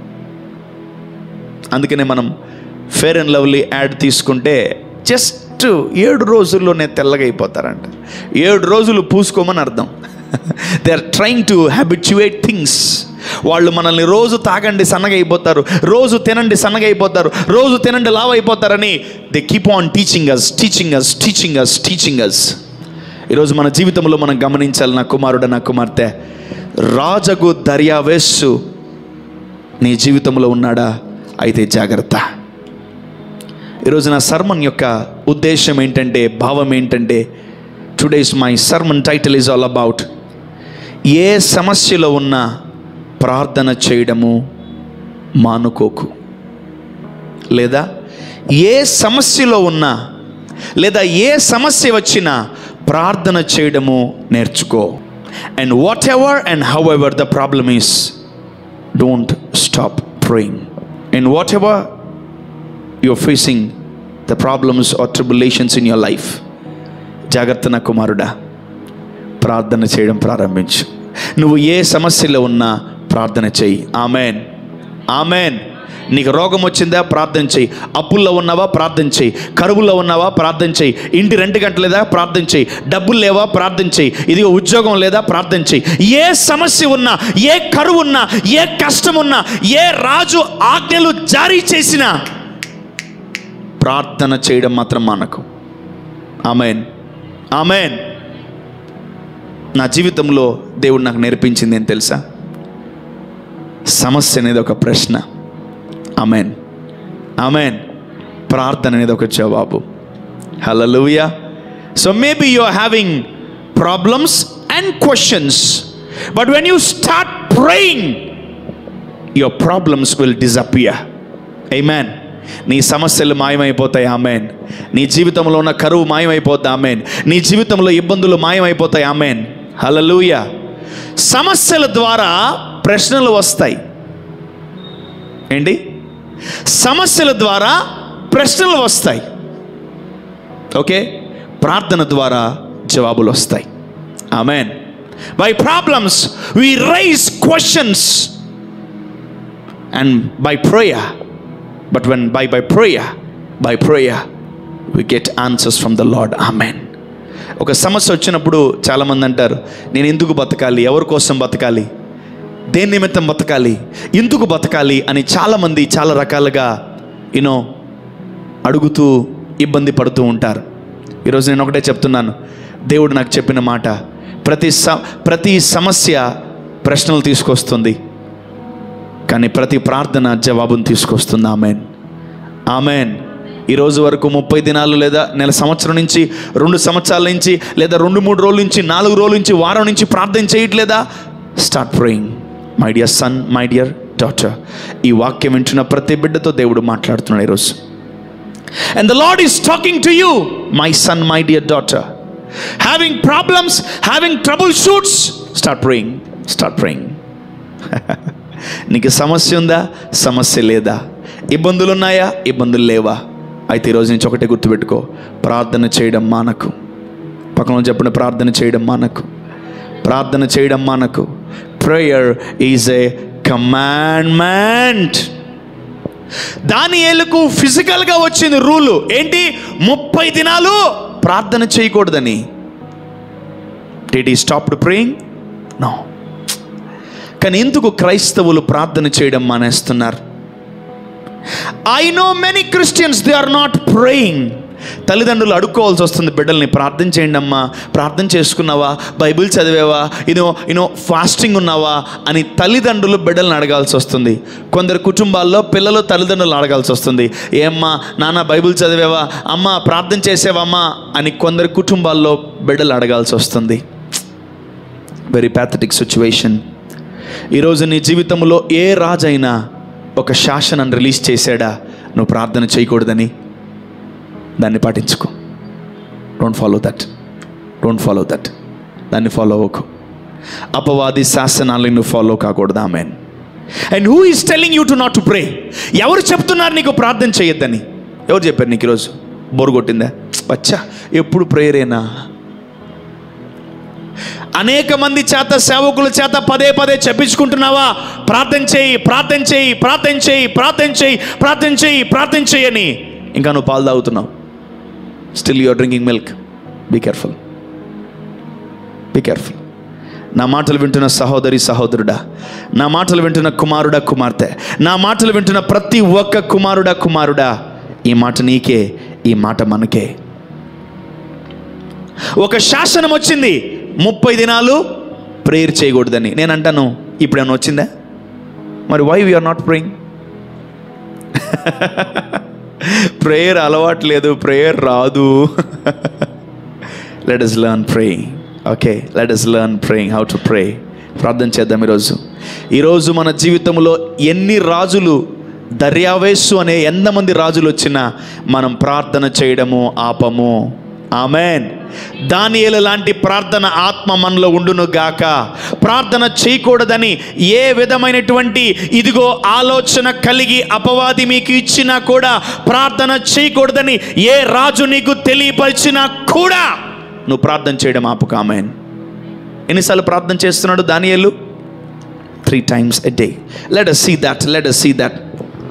అందుకనే మనం ఫేర్ అండ్ లవ్లీ యాడ్ తీసుకుంటే జస్ట్ ఏడు రోజుల్లోనే తెల్లగా అయిపోతారంట ఏడు రోజులు పూసుకోమని అర్థం they are trying to habituate things వాళ్ళు మనల్ని రోజు తాగండి సన్నగా అయిపోతారు రోజు తినండి సన్నగా అయిపోతారు రోజు తినండి లావ్ అయిపోతారని they keep on teaching us teaching us teaching us teaching us ఈరోజు మన జీవితంలో మనం గమనించాలి నా కుమారుడు నా కుమార్తె రాజగు దర్యావేస్సు నీ జీవితంలో ఉన్నాడా అయితే జాగ్రత్త ఈరోజు నా సర్మన్ యొక్క ఉద్దేశం ఏంటంటే భావం ఏంటంటే today's my sermon title is all about ఏ సమస్యలో ఉన్నా ప్రార్థన చేయడము మానుకోకు లేదా ఏ సమస్యలో ఉన్నా లేదా ఏ సమస్య వచ్చినా ప్రార్థన చేయడము నేర్చుకో and whatever and however the problem is don't stop praying and whatever you're facing the problems or tribulations in your life జాగ్రత్త నా కుమారుడా ప్రార్థన చేయడం ప్రారంభించు నువ్వు ఏ సమస్యలో ఉన్నా ప్రార్థన చెయ్యి ఆమెన్ ఆమెన్ నీకు రోగం వచ్చిందా ప్రార్థన చెయ్యి అప్పుల్లో ఉన్నావా ప్రార్థన చెయ్యి కరువులో ఉన్నావా ప్రార్థన చెయ్యి ఇంటి రెంట్ గంటలేదా ప్రార్థన చెయ్యి డబ్బులు లేవా ప్రార్థన చెయ్యి ఇది ఉద్యోగం లేదా ప్రార్థన చెయ్యి ఏ సమస్య ఉన్నా ఏ కరువు ఉన్నా ఏ కష్టం ఉన్నా ఏ రాజు ఆజ్ఞలు జారీ చేసినా ప్రార్థన చేయడం మాత్రం మనకు ఆమెన్ ఆమెన్ నా జీవితంలో దేవుడు నాకు నేర్పించింది ఏం తెలుసా సమస్య అనేది ఒక ప్రశ్న ఆమెన్ ఆమెన్ ప్రార్థన అనేది ఒక జవాబు hallelujah so maybe you are having problems and questions but when you start praying your problems will disappear man నీ సమస్యలు మాయమైపోతాయి ఆమెన్ నీ జీవితంలో ఉన్న కరువు మాయమైపోద్ది ఆమెన్ నీ జీవితంలో ఇబ్బందులు మాయమైపోతాయి ఆమెన్ హలలుయ సమస్యల ద్వారా ప్రశ్నలు వస్తాయి ఏంటి సమస్యల ద్వారా ప్రశ్నలు వస్తాయి ఓకే ప్రార్థన ద్వారా జవాబులు వస్తాయి amen by problems we raise questions and by prayer but when by by prayer by prayer we get answers from the lord amen ఒక సమస్య వచ్చినప్పుడు చాలామంది అంటారు నేను ఎందుకు బతకాలి ఎవరి కోసం బతకాలి దేని నిమిత్తం బతకాలి ఎందుకు బతకాలి అని చాలామంది చాలా రకాలుగా యూనో అడుగుతూ ఇబ్బంది పడుతూ ఉంటారు ఈరోజు నేను ఒకటే చెప్తున్నాను దేవుడు నాకు చెప్పిన మాట ప్రతి స ప్రతి సమస్య ప్రశ్నలు తీసుకొస్తుంది కానీ ప్రతి ప్రార్థన జవాబును తీసుకొస్తుంది ఆమెన్ ఆమెన్ ఈ రోజు వరకు ముప్పై దినాలు లేదా నెల సంవత్సరం నుంచి రెండు సంవత్సరాల నుంచి లేదా రెండు మూడు రోజుల నుంచి నాలుగు రోజుల నుంచి వారం నుంచి ప్రార్థన చేయట్లేదా start praying my dear son my dear daughter ఈ వాక్యం వింటున్న ప్రతి బిడ్డతో దేవుడు మాట్లాడుతున్నాడు ఈరోజు and the lord is talking to you my son my dear daughter having problems having trouble shoots start praying start praying నీకు సమస్య ఉందా సమస్య లేదా ఇబ్బందులు ఉన్నాయా ఇబ్బందులు లేవా అయితే ఈరోజు నుంచి ఒకటే గుర్తుపెట్టుకో ప్రార్థన చేయడం మానకు పక్కన చెప్పండి ప్రార్థన చేయడం మానకు ప్రార్థన చేయడం మానకు ప్రేయర్ ఈజ్ ఏ కమాండ్మెంట్ దాని ఏళ్ళకు ఫిజికల్గా వచ్చింది రూలు ఏంటి ముప్పై దినాలు ప్రార్థన చేయకూడదని did he stopped praying no కానీ ఎందుకు క్రైస్తవులు ప్రార్థన చేయడం మానేస్తున్నారు I know many Christians they are not praying తల్లిదండ్రులు అడుక్కోవాల్సి వస్తుంది బిడ్డల్ని ప్రార్థన చేయండి అమ్మా ప్రార్థన చేసుకున్నావా బైబిల్ చదివావా ఇనో ఇనో ఫాస్టింగ్ ఉన్నావా అని తల్లిదండ్రులు బిడ్డల్ని అడగాల్సి వస్తుంది కొందరు కుటుంబాల్లో పిల్లలు తల్లిదండ్రులు అడగాల్సి వస్తుంది ఏమ్మా నాన్న బైబిల్ చదివావా అమ్మ ప్రార్థన చేసేవమ్మా అని కొందరు కుటుంబాల్లో బిడ్డలు అడగాల్సి వస్తుంది వెరీ ప్యాథటిక్ సిచ్యువేషన్ ఈరోజు నీ జీవితంలో ఏ రాజైనా ఒక శాసనాన్ని రిలీజ్ చేశాడా నువ్వు ప్రార్థన చేయకూడదని దాన్ని పాటించుకో don't follow that don't follow that దాన్ని ఫాలో అవ్వకు అపవాది శాసనాలను నువ్వు ఫాలో కాకూడదు amen and who is telling you to not to pray ఎవరు చెప్తున్నారు నీకు ప్రార్థన చేయొద్దని ఎవరు చెప్పారు నీకు ఈరోజు బోరు కొట్టిందా వచ్చా ఎప్పుడు ప్రేయరేనా అనేక మంది చేత సేవకుల చేత పదే పదే చెప్పించుకుంటున్నావా ప్రార్థన చేయి ప్రార్థన చేయి ప్రార్థన చేయి ప్రార్థన చేయి ప్రార్థన చేయి ప్రార్థన చేయి అని ఇంకా నువ్వు పాలు తాగుతున్నావు still you're drinking milk be careful be careful నా మాటలు వింటున్న సహోదరి సహోదరుడా నా మాటలు వింటున్న కుమారుడా కుమార్తె నా మాటలు వింటున్న ప్రతి ఒక్క కుమారుడా కుమారుడా ఈ మాట నీకే ఈ మాట మనకే ఒక శాసనం వచ్చింది ముప్పై దినాలు ప్రేయర్ చేయకూడదని నేను అంటాను ఇప్పుడు ఏమైనా వచ్చిందా మరి why we are not praying prayer అలవాటు లేదు ప్రేయర్ రాదు let us learn praying okay let us learn praying how to pray ప్రార్థన చేద్దాం ఈరోజు ఈరోజు మన జీవితంలో ఎన్ని రాజులు దర్యావేసు అనే ఎంతమంది రాజులు వచ్చినా మనం ప్రార్థన చేయడము ఆపము ఆమెన్ దానియేలు లాంటి ప్రార్థన ఆత్మ మనలో ఉండును గాక ప్రార్థన చేయకూడదని ఏ విధమైనటువంటి ఇదిగో ఆలోచన కలిగి అపవాది మీకు ఇచ్చినా కూడా ప్రార్థన చేయకూడదని ఏ రాజు నీకు తెలియపరిచినా కూడా నువ్వు ప్రార్థన చేయడం ఆపుక ఆమెన్ ఎన్నిసార్లు ప్రార్థన చేస్తున్నాడు దానియేలు three times a day let us see that let us see that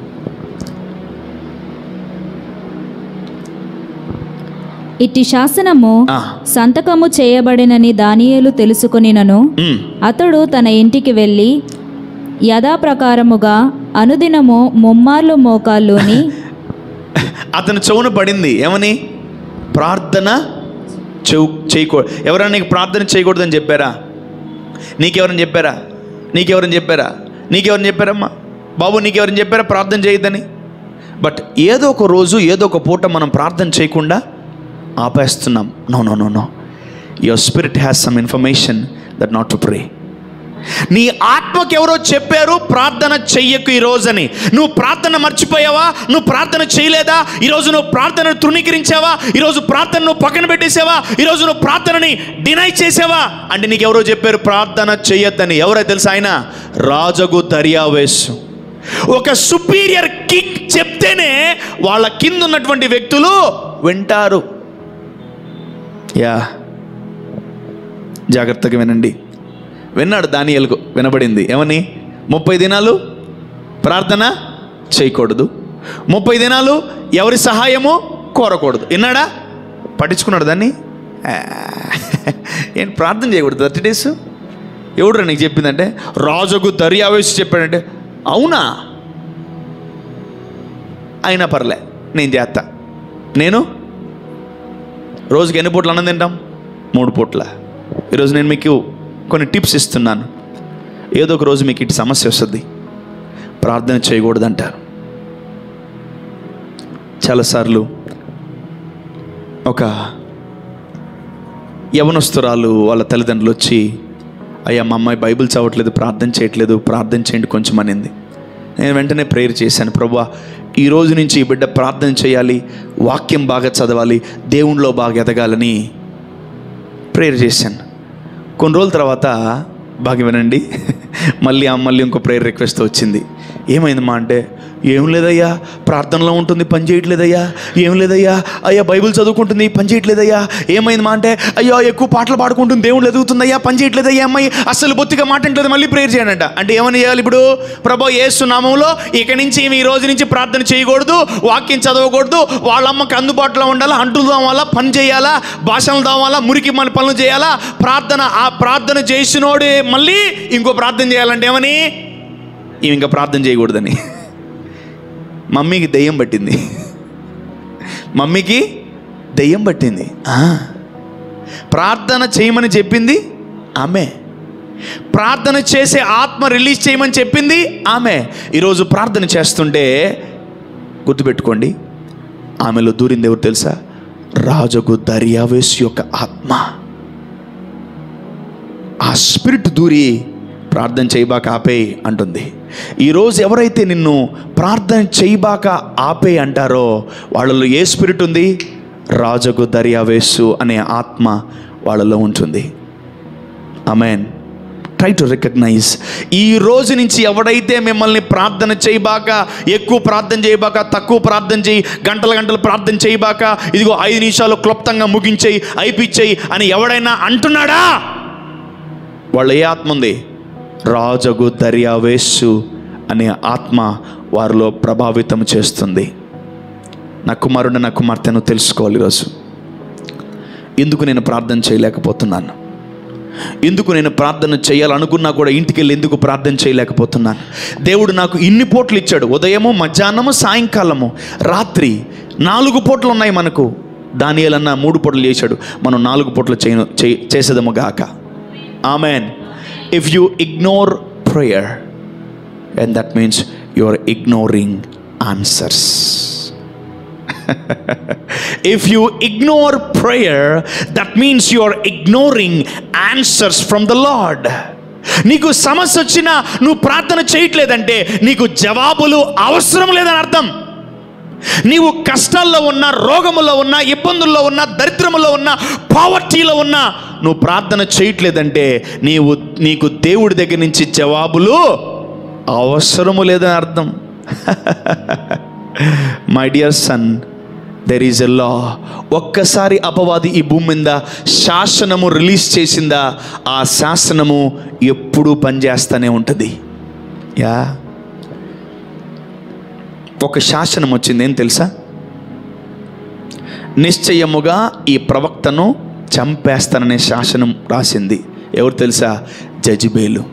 ఇట్టి శాసనము ఆ. సంతకము చేయబడినని దానియేలు తెలుసుకొనినను మ్. అతడు తన ఇంటికి వెళ్ళి యథాప్రకారముగా అనుదినము ముమ్మార్లు మోకాల్లోని అతని చెవున పడింది ఏమని ప్రార్థన చెవు చేయకూడదు ఎవరైనా నీకు ప్రార్థన చేయకూడదని చెప్పారా నీకెవరని చెప్పారా నీకెవరని చెప్పారా నీకెవరని చెప్పారమ్మా బాబు నీకెవరని చెప్పారా ప్రార్థన చేయొద్దని బట్ ఏదో ఒక రోజు ఏదో ఒక పూట మనం ప్రార్థన చేయకుండా ఆపేస్తున్నాం no no no no your spirit has some information that not to pray నీ ఆత్మకి ఎవరో చెప్పారు ప్రార్థన చెయ్యకు ఈ రోజని నువ్వు ప్రార్థన మర్చిపోయావా నువ్వు ప్రార్థన చేయలేదా ఈరోజు నువ్వు ప్రార్థనను తృణీకరించావా ఈరోజు ప్రార్థన నువ్వు పక్కన పెట్టేసావా ఈరోజు నువ్వు ప్రార్థనని డినై చేసావా అంటే నీకు ఎవరో చెప్పారు ప్రార్థన చెయ్యొద్దని ఎవరో తెలుసా ఆయన రాజగు దర్యావేసు ఒక సుపీరియర్ కింగ్ చెప్తేనే వాళ్ళ కింద ఉన్నటువంటి వ్యక్తులు వింటారు యా జాగ్రత్తగా వినండి విన్నాడు దానియలకు వినబడింది ఏమని ముప్పై దినాలు ప్రార్థన చేయకూడదు ముప్పై దినాలు ఎవరి సహాయము కోరకూడదు విన్నాడా పట్టించుకున్నాడు దాన్ని ఆ, ఏంటి ప్రార్థన చేయకూడదు థర్టీ డేస్ ఎవడురా నీకు చెప్పిందంటే రాజుకు దర్యావేసి చెప్పాడంటే అవునా అయినా పర్లే నేను చేస్తా నేను రోజుకి ఎన్ని పూటలు అన్నం తింటాం మూడు పూట్ల ఈరోజు నేను మీకు కొన్ని టిప్స్ ఇస్తున్నాను ఏదో ఒక రోజు మీకు ఇటు సమస్య వస్తుంది ప్రార్థన చేయకూడదంటారు చాలాసార్లు ఒక యవనస్తురాలు వాళ్ళ తల్లిదండ్రులు వచ్చి అయ్యా మా అమ్మాయి బైబిల్ చదవట్లేదు ప్రార్థన చేయట్లేదు ప్రార్థన చేయండి కొంచెం అనింది నేను వెంటనే ప్రేయర్ చేశాను ప్రభా ఈ రోజు నుంచి ఈ బిడ్డ ప్రార్థన చేయాలి వాక్యం బాగా చదవాలి దేవునిలో బాగా ఎదగాలని ప్రేయర్ చేశాను కొన్ని రోజుల తర్వాత బాగా వినండి మళ్ళీ ఆ మళ్ళీ ఇంకో ప్రేయర్ రిక్వెస్ట్ వచ్చింది ఏమైందమ్మా అంటే ఏం లేదయ్యా ప్రార్థనలో ఉంటుంది పని చేయట్లేదయ్యా ఏం లేదయ్యా అయ్యా బైబిల్ చదువుకుంటుంది పని చేయట్లేదయ్యా ఏమైందమ్మా అంటే అయ్యో ఎక్కువ పాటలు పాడుకుంటుంది దేవుళ్ళు ఎదుగుతుందయ్యా పని చేయట్లేదయ్యా అమ్మాయి అస్సలు బొత్తిగా మాట్లాడలేదు మళ్ళీ ప్రేయర్ చేయండి అంటే ఏమని చేయాలి ఇప్పుడు ప్రభా యేసు నామంలో ఇక నుంచి ఈమె ఈ రోజు నుంచి ప్రార్థన చేయకూడదు వాక్యం చదవకూడదు వాళ్ళ అమ్మకి అందుబాటులో ఉండాలా అంటులు దావాలా పని చేయాలా భాషలు దావాలా మురికి మన పనులు చేయాలా ప్రార్థన ఆ ప్రార్థన చేసినోడే మళ్ళీ ఇంకో ప్రార్థన చేయాలంటే ఏమని ఈమె ఇంకా ప్రార్థన చేయకూడదని మమ్మీకి దెయ్యం పట్టింది మమ్మీకి దెయ్యం పట్టింది ఆ. ప్రార్థన చేయమని చెప్పింది ఆమె ప్రార్థన చేసే ఆత్మ రిలీజ్ చేయమని చెప్పింది ఆమె ఈరోజు ప్రార్థన చేస్తుంటే గుర్తుపెట్టుకోండి ఆమెలో దూరింది ఎవరు తెలుసా రాజగు దర్యావేశ్ యొక్క ఆత్మ ఆ స్పిరిట్ దూరి ప్రార్థన చేయబాక ఆపే అంటుంది ఈరోజు ఎవరైతే నిన్ను ప్రార్థన చేయబాక ఆపే అంటారో వాళ్ళలో ఏ స్పిరిట్ ఉంది రాజగు దర్యావేసు అనే ఆత్మ వాళ్ళలో ఉంటుంది అమెన్ ట్రై టు రికగ్నైజ్ ఈ రోజు నుంచి ఎవడైతే మిమ్మల్ని ప్రార్థన చేయబాక ఎక్కువ ప్రార్థన చేయబాక తక్కువ ప్రార్థన చేయి గంటల గంటలు ప్రార్థన చేయబాక ఇదిగో ఐదు నిమిషాలు క్లుప్తంగా ముగించేయి అయిపిచ్చేయి అని ఎవడైనా అంటున్నాడా వాళ్ళ ఏ ఆత్మ ఉంది రాజగు దర్యావేసు అనే ఆత్మ వారిలో ప్రభావితం చేస్తుంది నా కుమారుడు నా కుమార్తెను తెలుసుకోవాలి ఈరోజు ఎందుకు నేను ప్రార్థన చేయలేకపోతున్నాను ఎందుకు నేను ప్రార్థన చేయాలనుకున్నా కూడా ఇంటికి వెళ్ళి ఎందుకు ప్రార్థన చేయలేకపోతున్నాను దేవుడు నాకు ఇన్ని పూటలు ఇచ్చాడు ఉదయము మధ్యాహ్నము సాయంకాలము రాత్రి నాలుగు పూటలు ఉన్నాయి మనకు దానియాలన్న మూడు పూటలు చేశాడు మనం నాలుగు పూటలు చేయను చే చేసేదము గాక amen if you ignore prayer and that means you are ignoring answers if you ignore prayer, that means you are ignoring answers from the Lord. నీకు సమస్య వచ్చినా నువ్వు ప్రార్థన చేయట్లేదంటే నీకు జవాబులు అవసరం లేదని అర్థం నీవు కష్టాల్లో ఉన్నా రోగములో ఉన్నా ఇబ్బందుల్లో ఉన్నా దరిద్రములో ఉన్నా పావర్టీలో ఉన్నా నువ్వు ప్రార్థన చేయట్లేదంటే నీవు నీకు దేవుడి దగ్గర నుంచి జవాబులు అవసరము లేదని అర్థం my dear son there is a law ఒక్కసారి అపవాది ఈ భూమి మీద శాసనము రిలీజ్ చేసిందా ఆ శాసనము ఎప్పుడూ పనిచేస్తూనే ఉంటుంది యా ఒక శాసనం వచ్చింది ఏం తెలుసా నిశ్చయముగా ఈ ప్రవక్తను చంపేస్తాననే శాసనం రాసింది ఎవరు తెలుసా జజిబేలు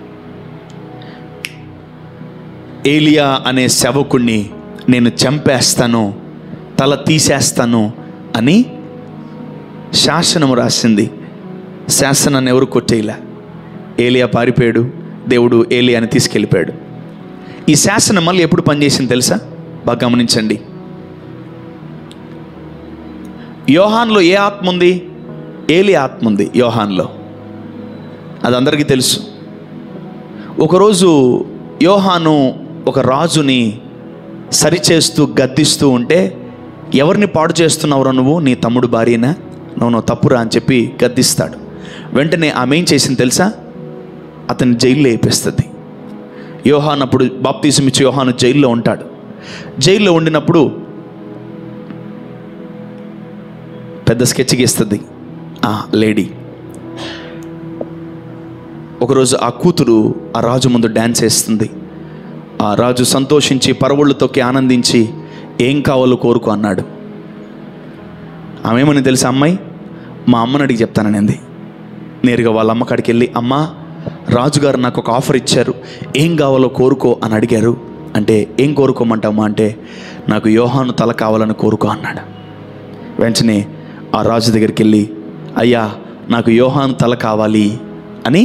ఏలియా అనే సేవకుణ్ణి నేను చంపేస్తాను తల తీసేస్తాను అని శాసనం రాసింది శాసనాన్ని ఎవరు కొట్టేయలే ఏలియా పారిపోయాడు దేవుడు ఏలియాని తీసుకెళ్ళిపోయాడు ఈ శాసనం మళ్ళీ ఎప్పుడు పనిచేసింది తెలుసా బాగా గమనించండి యోహాన్లో ఏ ఆత్మ ఉంది ఏలి ఆత్మ ఉంది యోహాన్లో అది అందరికీ తెలుసు ఒకరోజు యోహాను ఒక రాజుని సరిచేస్తూ గద్దిస్తూ ఉంటే ఎవరిని పాడు చేస్తున్నావురా నువ్వు నీ తమ్ముడు భార్యనా నువ్వు నువ్వు తప్పురా అని చెప్పి గద్దిస్తాడు వెంటనే ఆమె ఏం చేసింది తెలుసా అతన్ని జైల్లో వేపిస్తుంది యోహాన్ అప్పుడు బాప్తీసం ఇచ్చి యోహాను జైల్లో ఉంటాడు జైల్లో ఉండినప్పుడు పెద్ద స్కెచ్ గీస్తుంది ఆ లేడీ ఒకరోజు ఆ కూతురు ఆ రాజు ముందు డ్యాన్స్ వేస్తుంది ఆ రాజు సంతోషించి పరవళ్ళు తొక్కి ఆనందించి ఏం కావాలో కోరుకో అన్నాడు ఆమె ఏమని తెలుసా అమ్మాయి మా అమ్మని అడిగి చెప్తాననింది నేరుగా వాళ్ళ అమ్మ కాడికి వెళ్ళి అమ్మ రాజుగారు నాకు ఒక ఆఫర్ ఇచ్చారు ఏం కావాలో కోరుకో అని అడిగారు అంటే ఏం కోరుకోమంటామా అంటే నాకు యోహాను తల కావాలని కోరుకో అన్నాడు వెంటనే ఆ రాజు దగ్గరికి వెళ్ళి అయ్యా నాకు యోహాను తల కావాలి అని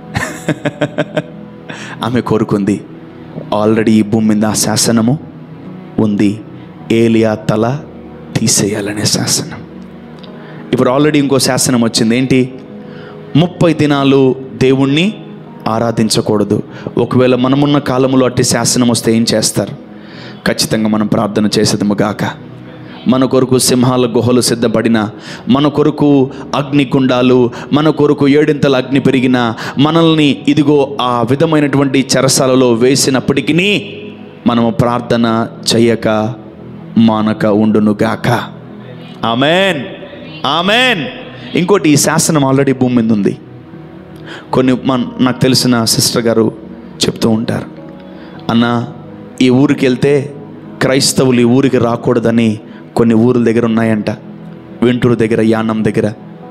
ఆమె కోరుకుంది ఆల్రెడీ ఈ భూమి మీద ఆ శాసనము ఉంది ఏలియా తల తీసేయాలనే శాసనం ఇప్పుడు ఆల్రెడీ ఇంకో శాసనం వచ్చింది ఏంటి ముప్పై దినాలు దేవుణ్ణి ఆరాధించకూడదు ఒకవేళ మనమున్న కాలంలో అట్టి శాసనం వస్తే ఏం చేస్తారు ఖచ్చితంగా మనం ప్రార్థన చేసేదము గాక మన కొరకు సింహాల గుహలు సిద్ధపడిన మన కొరకు అగ్నికుండాలు మన కొరకు ఏడింతల అగ్ని పెరిగిన మనల్ని ఇదిగో ఆ విధమైనటువంటి చెరసాలలో వేసినప్పటికీ మనము ప్రార్థన చెయ్యక మానక ఉండును గాక ఆమెన్ ఆమెన్ ఇంకోటి ఈ శాసనం ఆల్రెడీ భూమి మీద ఉంది కొన్ని మన నాకు తెలిసిన సిస్టర్ గారు చెప్తూ ఉంటారు అన్న ఈ ఊరికి వెళ్తే క్రైస్తవులు ఈ ఊరికి రాకూడదని కొన్ని ఊరుల దగ్గర ఉన్నాయంట వెంటూరు దగ్గర యానం దగ్గర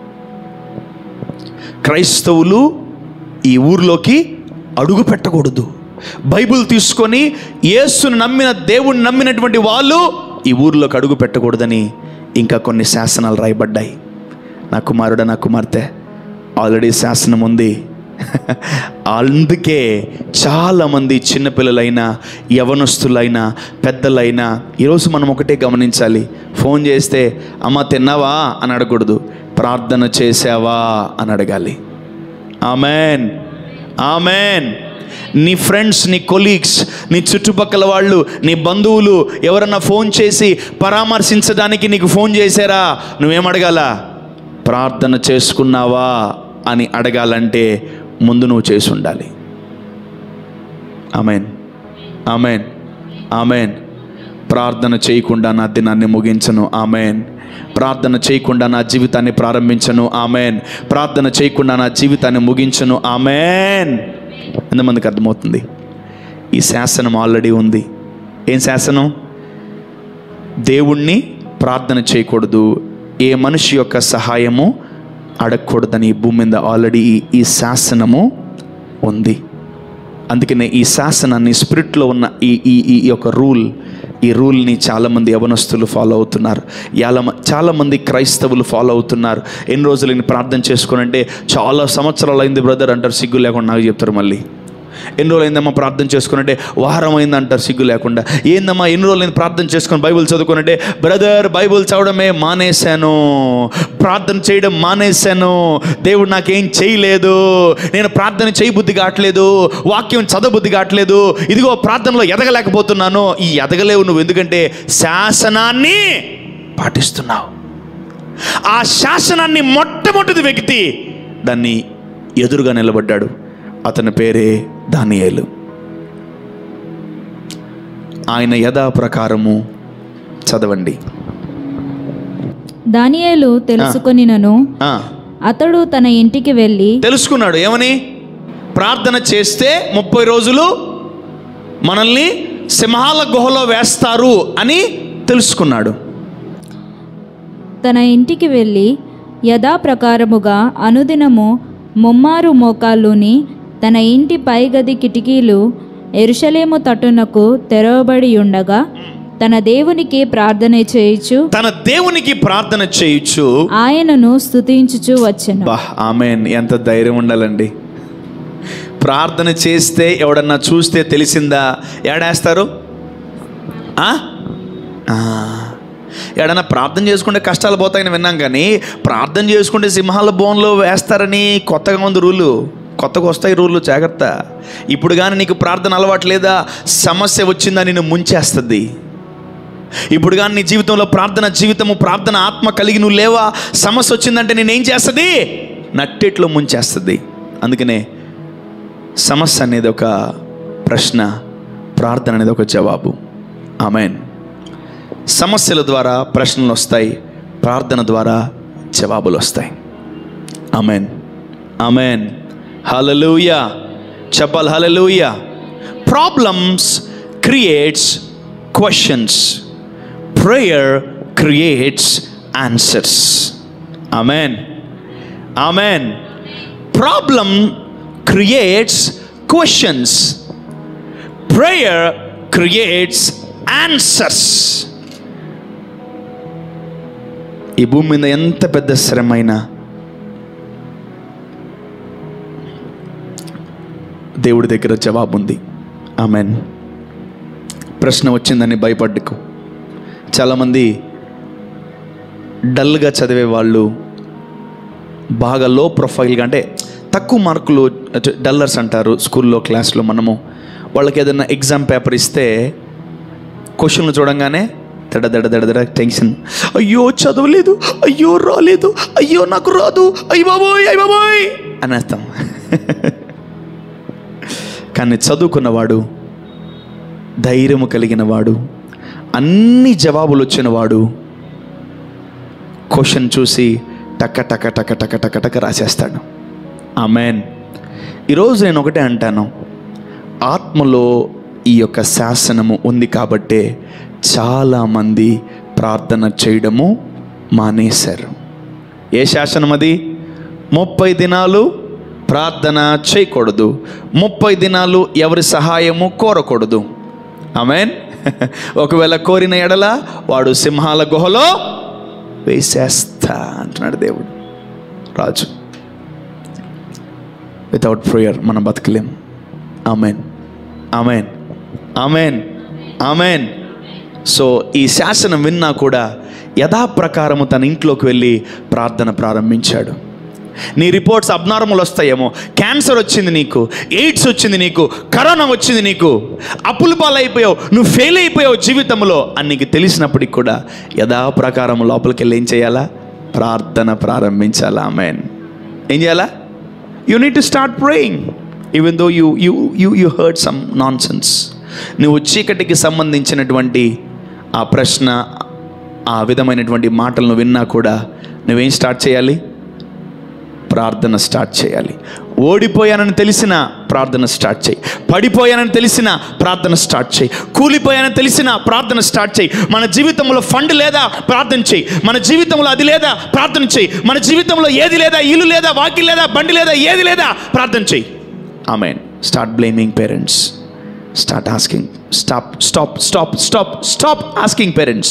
క్రైస్తవులు ఈ ఊరిలోకి అడుగు పెట్టకూడదు బైబిల్ తీసుకొని యేసును నమ్మిన దేవుణ్ణి నమ్మినటువంటి వాళ్ళు ఈ ఊరిలోకి అడుగు పెట్టకూడదని ఇంకా కొన్ని శాసనాలు రాయబడ్డాయి నా కుమారుడ నా కుమార్తె ఆల్రెడీ శాసనం ఉంది అందుకే చాలామంది చిన్నపిల్లలైనా యవనస్తులైనా పెద్దలైనా ఈరోజు మనం ఒకటే గమనించాలి ఫోన్ చేస్తే అమ్మ తిన్నావా అని అడగకూడదు ప్రార్థన చేసావా అని అడగాలి ఆమెన్ ఆమెన్ నీ ఫ్రెండ్స్ నీ కొలీగ్స్ నీ చుట్టుపక్కల వాళ్ళు నీ బంధువులు ఎవరన్నా ఫోన్ చేసి పరామర్శించడానికి నీకు ఫోన్ చేశారా నువ్వేం అడగాల ప్రార్థన చేసుకున్నావా అని అడగాలంటే ముందు నువ్వు చేసి ఉండాలి ఆమెన్ ఆమెన్ ఆమెన్ ప్రార్థన చేయకుండా నా దినాన్ని ముగించను ఆమెన్ ప్రార్థన చేయకుండా నా జీవితాన్ని ప్రారంభించను ఆమెన్ ప్రార్థన చేయకుండా నా జీవితాన్ని ముగించను ఆమెన్ ఎంతమందికి అర్థమవుతుంది ఈ శాసనం ఆల్రెడీ ఉంది ఏం శాసనం దేవుణ్ణి ప్రార్థన చేయకూడదు ఏ మనిషి యొక్క సహాయము అడగకూడదని ఈ భూమి మీద ఆల్రెడీ ఈ- ఈ శాసనము ఉంది అందుకనే ఈ శాసనాన్ని స్పిరిట్లో ఉన్న ఈ ఈ ఈ యొక్క రూల్ ఈ రూల్ని చాలామంది యవనస్తులు ఫాలో అవుతున్నారు చాలా చాలామంది క్రైస్తవులు ఫాలో అవుతున్నారు ఎన్ని రోజులు నేను ప్రార్థన చేసుకోనంటే చాలా సంవత్సరాలు అయింది బ్రదర్ అంటారు సిగ్గు లేకుండా నాకు చెప్తారు మళ్ళీ ఎన్ని రోజులు అయిందమ్మా ప్రార్థన చేసుకున్నట్టే వారం అయిందంటారు సిగ్గు లేకుండా ఏందమ్మా ఎన్ని రోజులు నేను ప్రార్థన చేసుకుని బైబిల్ చదువుకున్నట్టే బ్రదర్ బైబిల్ చదవడమే మానేశాను ప్రార్థన చేయడం మానేశాను దేవుడు నాకేం చేయలేదు నేను ప్రార్థన చేయబుద్ధి కావట్లేదు వాక్యం చదవబుద్ధి కావట్లేదు ఇదిగో ప్రార్థనలో ఎదగలేకపోతున్నాను ఈ ఎదగలేవు నువ్వు ఎందుకంటే శాసనాన్ని పాటిస్తున్నావు ఆ శాసనాన్ని మొట్టమొదటి వ్యక్తి దాన్ని ఎదురుగా నిలబడ్డాడు అతని పేరే దానియేలు ఆయన యథా ప్రకారము చదవండి దానియేలు తెలుసుకొనినను ఆ, అతడు తన ఇంటికి వెళ్ళి తెలుసుకున్నాడు ఏమని ప్రార్థన చేస్తే ముప్పై రోజులు మనల్ని సింహాల గుహలో వేస్తారు అని తెలుసుకున్నాడు తన ఇంటికి వెళ్ళి యథాప్రకారముగా అనుదినము ముమ్మారు మోకాళ్ళుని తన ఇంటి పైగది కిటికీలు ఎరుషలేము తట్టునకు తెరవబడి ఉండగా తన దేవునికి ప్రార్థన చేయుచు తన దేవునికి ప్రార్థన చేయొచ్చు ఆయనను స్తుతించుచు వచ్చెను బా ఆమెన్ ఎంత ధైర్యం ఉండాలండి ప్రార్థన చేస్తే ఎవడన్నా చూస్తే తెలిసిందా ఏడేస్తారు ఆ? ఆ. ఎడన్నా ప్రార్థన చేసుకుంటే కష్టాలు పోతాయని విన్నాం కానీ ప్రార్థన చేసుకుంటే సింహాల బోన్లో వేస్తారని కొత్తగా ఉంది రూలు కొత్తగా వస్తాయి రూళ్ళు జాగ్రత్త ఇప్పుడు కానీ నీకు ప్రార్థన అలవాటు లేదా సమస్య వచ్చిందా నిన్ను ముంచేస్తుంది ఇప్పుడు కానీ నీ జీవితంలో ప్రార్థన జీవితము ప్రార్థన ఆత్మ కలిగి నువ్వు లేవా సమస్య వచ్చిందంటే నేనేం చేస్తుంది నట్టేట్లో ముంచేస్తుంది అందుకనే సమస్య అనేది ఒక ప్రశ్న ప్రార్థన అనేది ఒక జవాబు ఆమెన్ సమస్యల ద్వారా ప్రశ్నలు వస్తాయి ప్రార్థన ద్వారా జవాబులు వస్తాయి ఆమెన్ ఆమెన్ హలలుయా చెప్పాలి hallelujah problems creates questions prayer creates answers amen amen problem creates questions prayer creates answers ఈ భూమి మీద ఎంత పెద్ద శ్రమైనా దేవుడి దగ్గర జవాబు ఉంది ఆమెన్ ప్రశ్న వచ్చిందని భయపడ్డకు చాలామంది డల్గా చదివే వాళ్ళు బాగా లో ప్రొఫైల్గా అంటే తక్కువ మార్కులు డల్లర్స్ అంటారు స్కూల్లో క్లాస్లో మనము వాళ్ళకి ఏదైనా ఎగ్జామ్ పేపర్ ఇస్తే క్వశ్చన్లు చూడంగానే దడ దడ దడ దడ టెన్షన్ అయ్యో చదవలేదు అయ్యో రాలేదు అయ్యో నాకు రాదు అయ్య బాబోయ్ అయ్య బాబోయ్ అనేస్తాం కానీ చదువుకున్నవాడు ధైర్యము కలిగిన వాడు అన్ని జవాబులు వచ్చిన వాడు క్వశ్చన్ చూసి టక టక టక టక టక టక రాసేస్తాడు ఆమెన్ ఈరోజు నేను ఒకటే అంటాను ఆత్మలో ఈ యొక్క శాసనము ఉంది కాబట్టే చాలామంది ప్రార్థన చేయడము మానేశారు ఏ శాసనం అది ముప్పై దినాలు ప్రార్థన చేయకూడదు ముప్పై దినాలు ఎవరి సహాయము కోరకూడదు ఆమెన్ ఒకవేళ కోరిన ఎడల వాడు సింహాల గుహలో వేసేస్తా అంటున్నాడు దేవుడు రాజు వితౌట్ ప్రేయర్ మనం బతకలేం amen amen amen amen so ఈ శాసనం విన్నా కూడా యథాప్రకారము తన ఇంట్లోకి వెళ్ళి ప్రార్థన ప్రారంభించాడు నీ రిపోర్ట్స్ అబ్నార్మల్ వస్తాయేమో క్యాన్సర్ వచ్చింది నీకు ఎయిడ్స్ వచ్చింది నీకు కరోనా వచ్చింది నీకు అప్పులు పాలైపోయావు నువ్వు ఫెయిల్ అయిపోయావు జీవితంలో అని నీకు తెలిసినప్పటికి కూడా యథాప్రకారం లోపలికి వెళ్ళి ఏం చేయాలా ప్రార్థన ప్రారంభించాలా ఆమెన్ ఏం చేయాలా you need to start praying even though you you you you heard some nonsense నువ్వు చీకటికి సంబంధించినటువంటి ఆ ప్రశ్న ఆ విధమైనటువంటి మాటలను విన్నా కూడా నువ్వేం స్టార్ట్ చేయాలి ప్రార్థన స్టార్ట్ చేయాలి ఓడిపోయానని తెలిసిన ప్రార్థన స్టార్ట్ చేయి పడిపోయానని తెలిసిన ప్రార్థన స్టార్ట్ చేయి కూలిపోయానని తెలిసిన ప్రార్థన స్టార్ట్ చేయి మన జీవితంలో ఫండ్ లేదా ప్రార్థన చేయి మన జీవితంలో అది లేదా ప్రార్థన చేయి మన జీవితంలో ఏది లేదా ఇల్లు లేదా వాకి లేదా బండి లేదా ఏది లేదా ప్రార్థన చేయి ఆమె start blaming parents start asking stop stop stop stop stop asking parents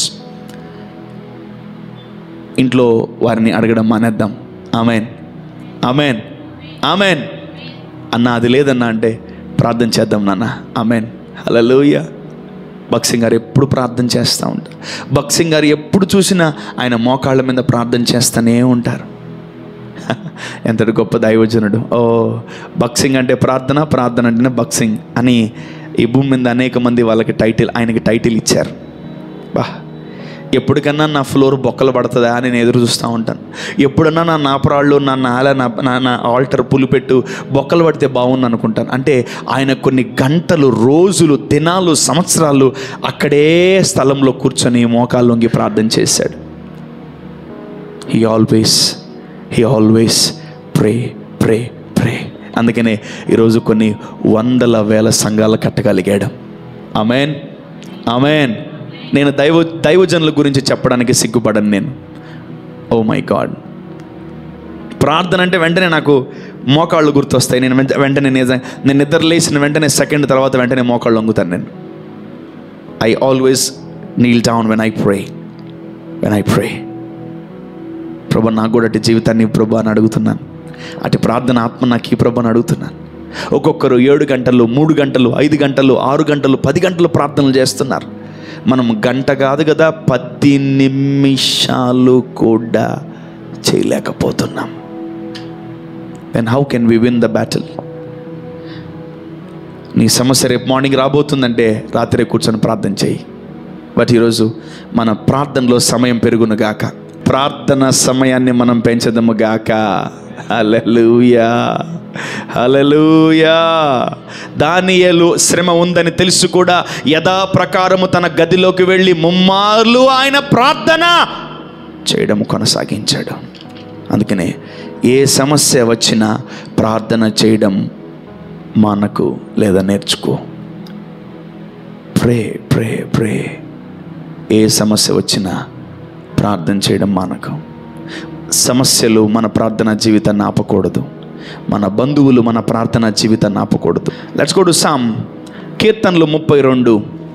ఇంట్లో వారిని అడగడం మానేద్దాం ఆమెన్ ఆమెన్ ఆమెన్ అన్న అది లేదన్నా అంటే ప్రార్థన చేద్దాం నాన్న ఆమెన్ హల్లెలూయా బక్సింగ్ గారు ఎప్పుడు ప్రార్థన చేస్తూ ఉంటారు బక్సింగ్ గారు ఎప్పుడు చూసినా ఆయన మోకాళ్ళ మీద ప్రార్థన చేస్తూనే ఉంటారు ఎంతటి గొప్ప దైవజనుడు ఓ బక్సింగ్ అంటే ప్రార్థన ప్రార్థన అంటేనే బక్సింగ్ అని ఈ భూమి మీద అనేక మంది వాళ్ళకి టైటిల్ ఆయనకి టైటిల్ ఇచ్చారు బా ఎప్పటికన్నా నా ఫ్లోర్ బొక్కలు పడుతుందా అని నేను ఎదురు చూస్తూ ఉంటాను ఎప్పుడన్నా నా నాపరాళ్ళు నా నాల నా నా- నా ఆల్టర్ పులిపెట్టు బొక్కలు పడితే బాగుంది అనుకుంటాను అంటే ఆయన కొన్ని గంటలు రోజులు దినాలు సంవత్సరాలు అక్కడే స్థలంలో కూర్చొని మోకాళ్ళు వంగి ప్రార్థన చేశాడు he always he always pray pray pray అందుకనే ఈరోజు కొన్ని వందల వేల సంఘాలు కట్టగలిగాడు అమెన్ అమెన్ నేను దైవ దైవజనుల గురించి చెప్పడానికి సిగ్గుపడను నేను ఓ మై గాడ్ ప్రార్థన అంటే వెంటనే నాకు మోకాళ్ళు గుర్తొస్తాయి నేను వెంట- వెంటనే నిజ- నేను నిద్ర లేచిన వెంటనే సెకండ్ తర్వాత వెంటనే మోకాళ్ళు వంగుతాను నేను I always kneel down when I pray when I pray ప్రభా నాకు కూడా అటు జీవితాన్ని ప్రభా అని అడుగుతున్నాను అటు ప్రార్థన ఆత్మ నాకు ఈ ప్రభు అని అడుగుతున్నాను ఒక్కొక్కరు ఏడు గంటలు మూడు గంటలు ఐదు గంటలు ఆరు గంటలు పది గంటలు ప్రార్థనలు చేస్తున్నారు మనం గంట కాదు కదా పది నిమిషాలు కూడా చేయలేకపోతున్నాం then how can we win the battle నీ సమస్య రేపు మార్నింగ్ రాబోతుందంటే రాత్రి కూర్చొని ప్రార్థన చేయి బట్ ఈరోజు మన ప్రార్థనలో సమయం పెరుగును గాక ప్రార్థన సమయాన్ని మనం పెంచదము గాక హల్లెలూయా హల్లెలూయా దానియేలు శ్రమ ఉందని తెలుసు కూడా యథా ప్రకారము తన గదిలోకి వెళ్ళి ముమ్మార్లు ఆయన ప్రార్థన చేయడం కొనసాగించాడు అందుకనే ఏ సమస్య వచ్చినా ప్రార్థన చేయడం మానకు లేదా నేర్చుకో ప్రే ప్రే ప్రే ఏ సమస్య వచ్చినా ప్రార్థన చేయడం మానకు సమస్యలు మన ప్రార్థనా జీవితాన్ని ఆపకూడదు మన బంధువులు మన ప్రార్థనా జీవితాన్ని ఆపకూడదు లెట్స్ గో టు సామ్ కీర్తనలు ముప్పై రెండు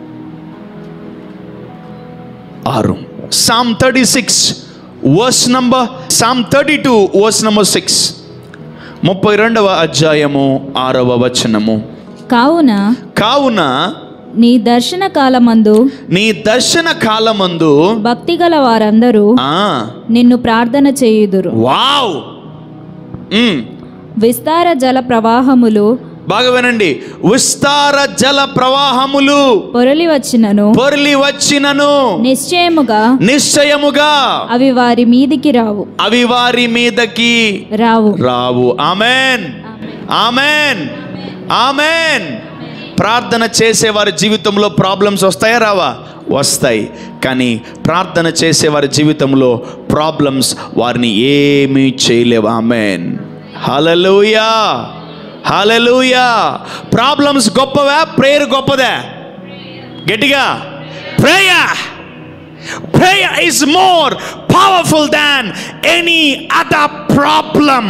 ఆరు psalm thirty six verse number psalm thirty two verse number six ముప్పై రెండవ అధ్యాయము ఆరవ వచనము కావున కావున నీ దర్శన కాలమందు నీ దర్శన కాలమందు భక్తి గల వారందరూ ఆ నిన్ను ప్రార్థన చేయుదురు వావ్ మ్, విస్తార జల ప్రవాహములు బాగా వినండి విస్తార జల ప్రవాహములు పొరలి వచ్చినను పొర్లి వచ్చినను నిశ్చయముగా నిశ్చయముగా అవి వారి మీదికి రావు అవి వారి మీదకి రావు రావు ఆమెన్ ఆమెన్ ఆమెన్ ప్రార్థన చేసే వారి జీవితంలో ప్రాబ్లమ్స్ వస్తాయా రావా వస్తాయి కానీ ప్రార్థన చేసే వారి జీవితంలో ప్రాబ్లమ్స్ వారిని ఏమీ చేయలేవు ఆమెన్ హలలుయా హలలుయా ప్రాబ్లమ్స్ గొప్పవా ప్రేయర్ గొప్పదా గట్టిగా prayer prayer is more powerful than any other problem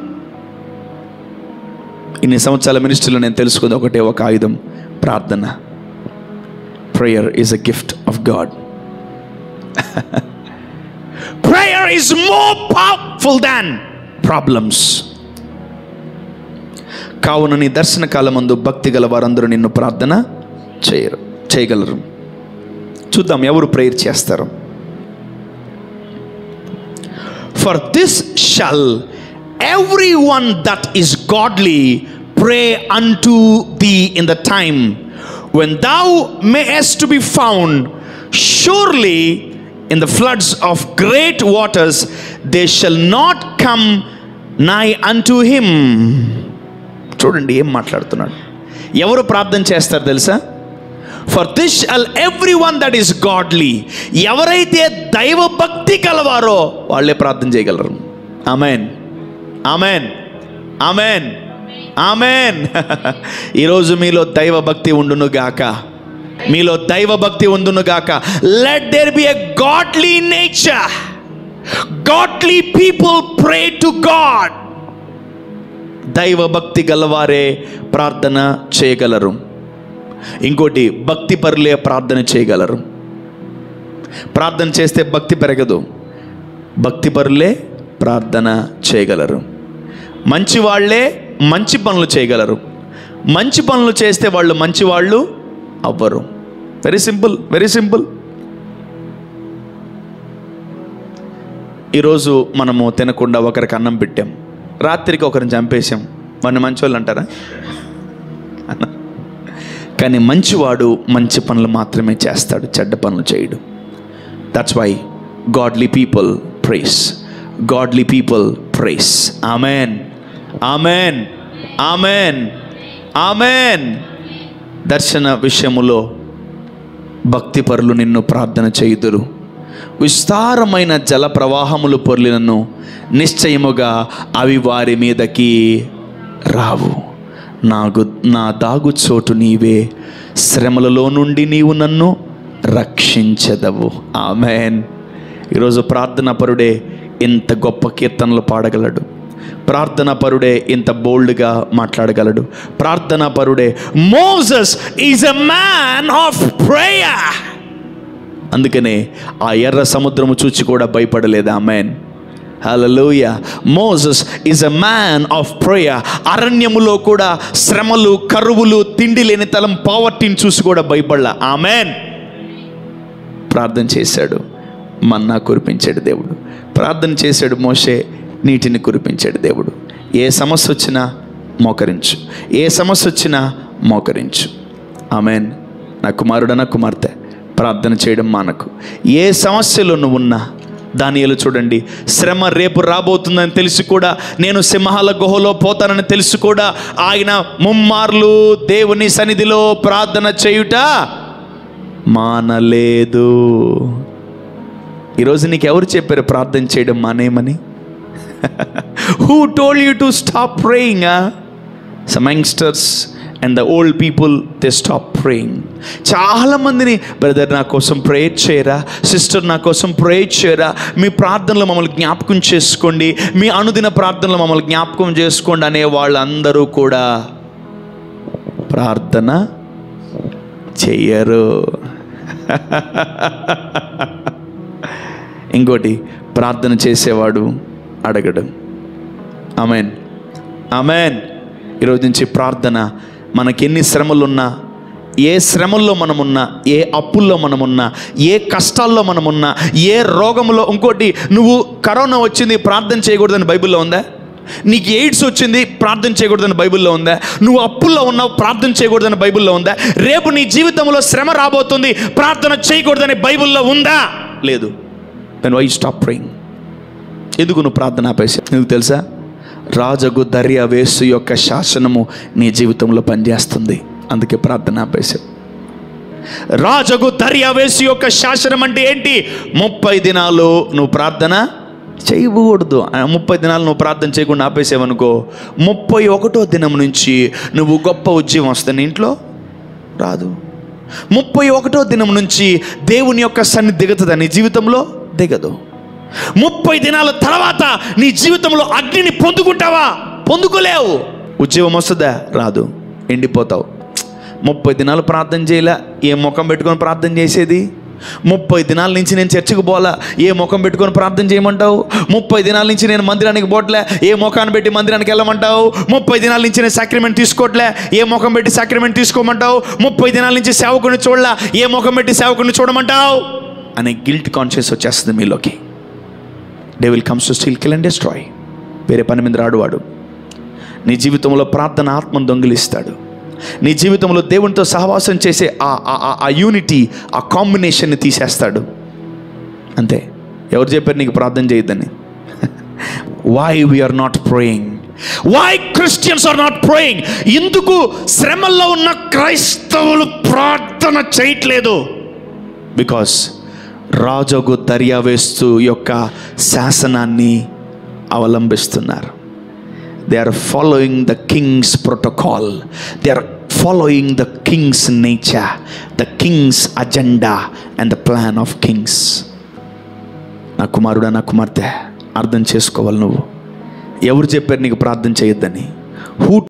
ఇన్ని సంవత్సరాల మినిస్ట్రీలో నేను తెలుసుకుంది ఒకటే ఒక ఆయుధం ప్రార్థన prayer is a gift of God prayer is more powerful than problems కావున నీ దర్శన కాలమందు భక్తి గల వారందరూ నిన్ను ప్రార్థన చేయరు చేయగలరు చూద్దాం ఎవరు ప్రేయర్ చేస్తారు for this shall every one that is godly pray unto thee in the time when thou mayest to be found surely in the floods of great waters they shall not come nigh an to him చూడండి ఏం మాట్లాడుతున్నాడు ఎవరు ప్రార్థన చేస్తారు తెలుసా for this all every one that is godly ఎవరైతే దైవభక్తి కలవారో వాళ్ళే ప్రార్థన చేయగలరు ఆమెన్ ఆమెన్ ఆమెన్ ఆమెన్ ఈరోజు మీలో దైవభక్తి ఉండును గాక మీలో దైవభక్తి ఉండును గాక let there be a godly nature godly people pray to God దైవభక్తి గలవారే ప్రార్థన చేయగలరు ఇంకోటి భక్తి పరులే ప్రార్థన చేయగలరు ప్రార్థన చేస్తే భక్తి పెరగదు భక్తి పరులే ప్రార్థన చేయగలరు మంచి వాళ్ళే మంచి పనులు చేయగలరు మంచి పనులు చేస్తే వాళ్ళు మంచి వాళ్ళు అవ్వరు వెరీ సింపుల్ వెరీ సింపుల్ ఈరోజు మనము తినకుండా ఒకరికి అన్నం పెట్టాం రాత్రికి ఒకరిని చంపేశాం వాడిని మంచోళ్ళు అంటారా కానీ మంచివాడు మంచి పనులు మాత్రమే చేస్తాడు చెడ్డ పనులు చేయడు that's why godly people praise godly people praise amen amen amen amen దర్శన విషయములో భక్తిపరులు నిన్ను ప్రార్థన చేయుదురు విస్తారమైన జల ప్రవాహములు పొర్లినను నిశ్చయముగా అవి వారి మీదకి రావు నాకు నా దాగు చోటు నీవే శ్రమలలో నుండి నీవు నన్ను రక్షించదవు ఆమెన్ ఈరోజు ప్రార్థనా పరుడే ఇంత గొప్ప కీర్తనలు పాడగలడు ప్రార్థనా పరుడే ఇంత బోల్డ్గా మాట్లాడగలడు ప్రార్థనా పరుడే Moses is a man of prayer అందుకనే ఆ ఎర్ర సముద్రము చూచి కూడా భయపడలేదు amen hallelujah Moses is a man of prayer అరణ్యములో కూడా శ్రమలు కరువులు తిండి లేని తలం పావర్టీని చూసి కూడా భయపడలా ఆమెన్ ప్రార్థన చేశాడు మన్నా కురిపించాడు దేవుడు ప్రార్థన చేశాడు మోషే నీటిని కురిపించాడు దేవుడు ఏ సమస్య వచ్చినా మోకరించు ఏ సమస్య వచ్చినా మోకరించు ఆమెన్ నా కుమారుడు నా కుమార్తె ప్రార్థన చేయడం మానకు ఏ సమస్యలో నువ్వు ఉన్నా దానియలు చూడండి శ్రమ రేపు రాబోతుందని తెలిసి కూడా నేను సింహాల గుహలో పోతానని తెలిసి కూడా ఆయన ముమ్మార్లు దేవుని సన్నిధిలో ప్రార్థన చేయుట మానలేదు ఈరోజు నీకు ఎవరు చెప్పారు ప్రార్థన చేయడం మానేయమని who told you to stop praying some youngsters and the old people they stop praying చాలా మందిని బ్రదర్ నా కోసం ప్రేయర్ చేయరా సిస్టర్ నా కోసం ప్రేయర్ చేయరా మీ ప్రార్థనలు మమ్మల్ని జ్ఞాపకం చేసుకోండి మీ అనుదిన ప్రార్థనలు మమ్మల్ని జ్ఞాపకం చేసుకోండి అనే వాళ్ళందరూ కూడా ప్రార్థన చెయ్యరు ఇంకోటి ప్రార్థన చేసేవాడు అడగడు అమెన్ అమెన్ ఈరోజు నుంచి ప్రార్థన మనకెన్ని శ్రమలున్నా ఏ శ్రమల్లో మనమున్నా ఏ అప్పుల్లో మనమున్నా ఏ కష్టాల్లో మనమున్నా ఏ రోగంలో ఇంకోటి నువ్వు కరోనా వచ్చింది ప్రార్థన చేయకూడదని బైబిల్లో ఉందా నీకు ఎయిడ్స్ వచ్చింది ప్రార్థన చేయకూడదని బైబిల్లో ఉందా నువ్వు అప్పుల్లో ఉన్నావు ప్రార్థన చేయకూడదని బైబిల్లో ఉందా రేపు నీ జీవితంలో శ్రమ రాబోతుంది ప్రార్థన చేయకూడదని బైబిల్లో ఉందా లేదు దెన్ వై స్టాప్ ప్రేయింగ్ ఎందుకు నువ్వు ప్రార్థన ఆపేసా నీకు తెలుసా రాజగు దర్యావేసు యొక్క శాసనము నీ జీవితంలో పనిచేస్తుంది అందుకే ప్రార్థన ఆపేశావు రాజగు దర్యావేసు యొక్క శాసనం అంటే ఏంటి ముప్పై దినాలు నువ్వు ప్రార్థన చేయకూడదు ఆ ముప్పై దినాలు నువ్వు ప్రార్థన చేయకుండా ఆపేసావనుకో ముప్పై ఒకటో దినం నుంచి నువ్వు గొప్ప ఉద్యమం వస్తుంది ఇంట్లో రాదు ముప్పై ఒకటో దినం నుంచి దేవుని యొక్క సన్ని దిగుతుందా నీ జీవితంలో దిగదు ముప్పై దినాల తర్వాత నీ జీవితంలో అగ్నిని పొందుకుంటావా పొందుకోలేవు ఉద్యోగం వస్తుందా రాదు ఎండిపోతావు ముప్పై దినాలు ప్రార్థన చేయలే ఏ ముఖం పెట్టుకొని ప్రార్థన చేసేది ముప్పై దినాల నుంచి నేను చర్చికి పోలా ఏ ముఖం పెట్టుకొని ప్రార్థన చేయమంటావు ముప్పై దినాల నుంచి నేను మందిరానికి పోవట్లే ఏ ముఖాన్ని పెట్టి మందిరానికి వెళ్ళమంటావు ముప్పై దినాల నుంచి నేను సాక్రిమెంట్ తీసుకోవట్లే ఏ ముఖం పెట్టి సాక్రిమెంట్ తీసుకోమంటావు ముప్పై దినాల నుంచి సేవకుని చూడలే ఏ ముఖం పెట్టి సేవకుని చూడమంటావు అనే గిల్ట్ కాన్షియస్ వచ్చేస్తుంది మీలోకి they will comes to steal kill and destroy వేరే పని మీద రాడువాడు నీ జీవితంలో ప్రార్థన ఆత్మను దొంగిలిస్తాడు నీ జీవితంలో దేవునితో సహవాసం చేసే ఆ ఆ- ఆ- ఆ యూనిటీ ఆ కాంబినేషన్ని తీసేస్తాడు అంతే ఎవరు చెప్పారు నీకు ప్రార్థన చేయొద్దని why we are not praying why Christians are not praying ఎందుకు శ్రమల్లో ఉన్న క్రైస్తవులు ప్రార్థన చేయట్లేదు బికాస్ రాజగు దర్యావేస్తు యొక్క శాసనాన్ని అవలంబిస్తున్నారు they are following the kings protocol they are following the kings nature the kings agenda and the plan of kings నా కుమారుడా నా కుమార్తె అర్థం చేసుకోవాలి నువ్వు ఎవరు చెప్పారు నీకు ప్రార్థన చేయొద్దని హూ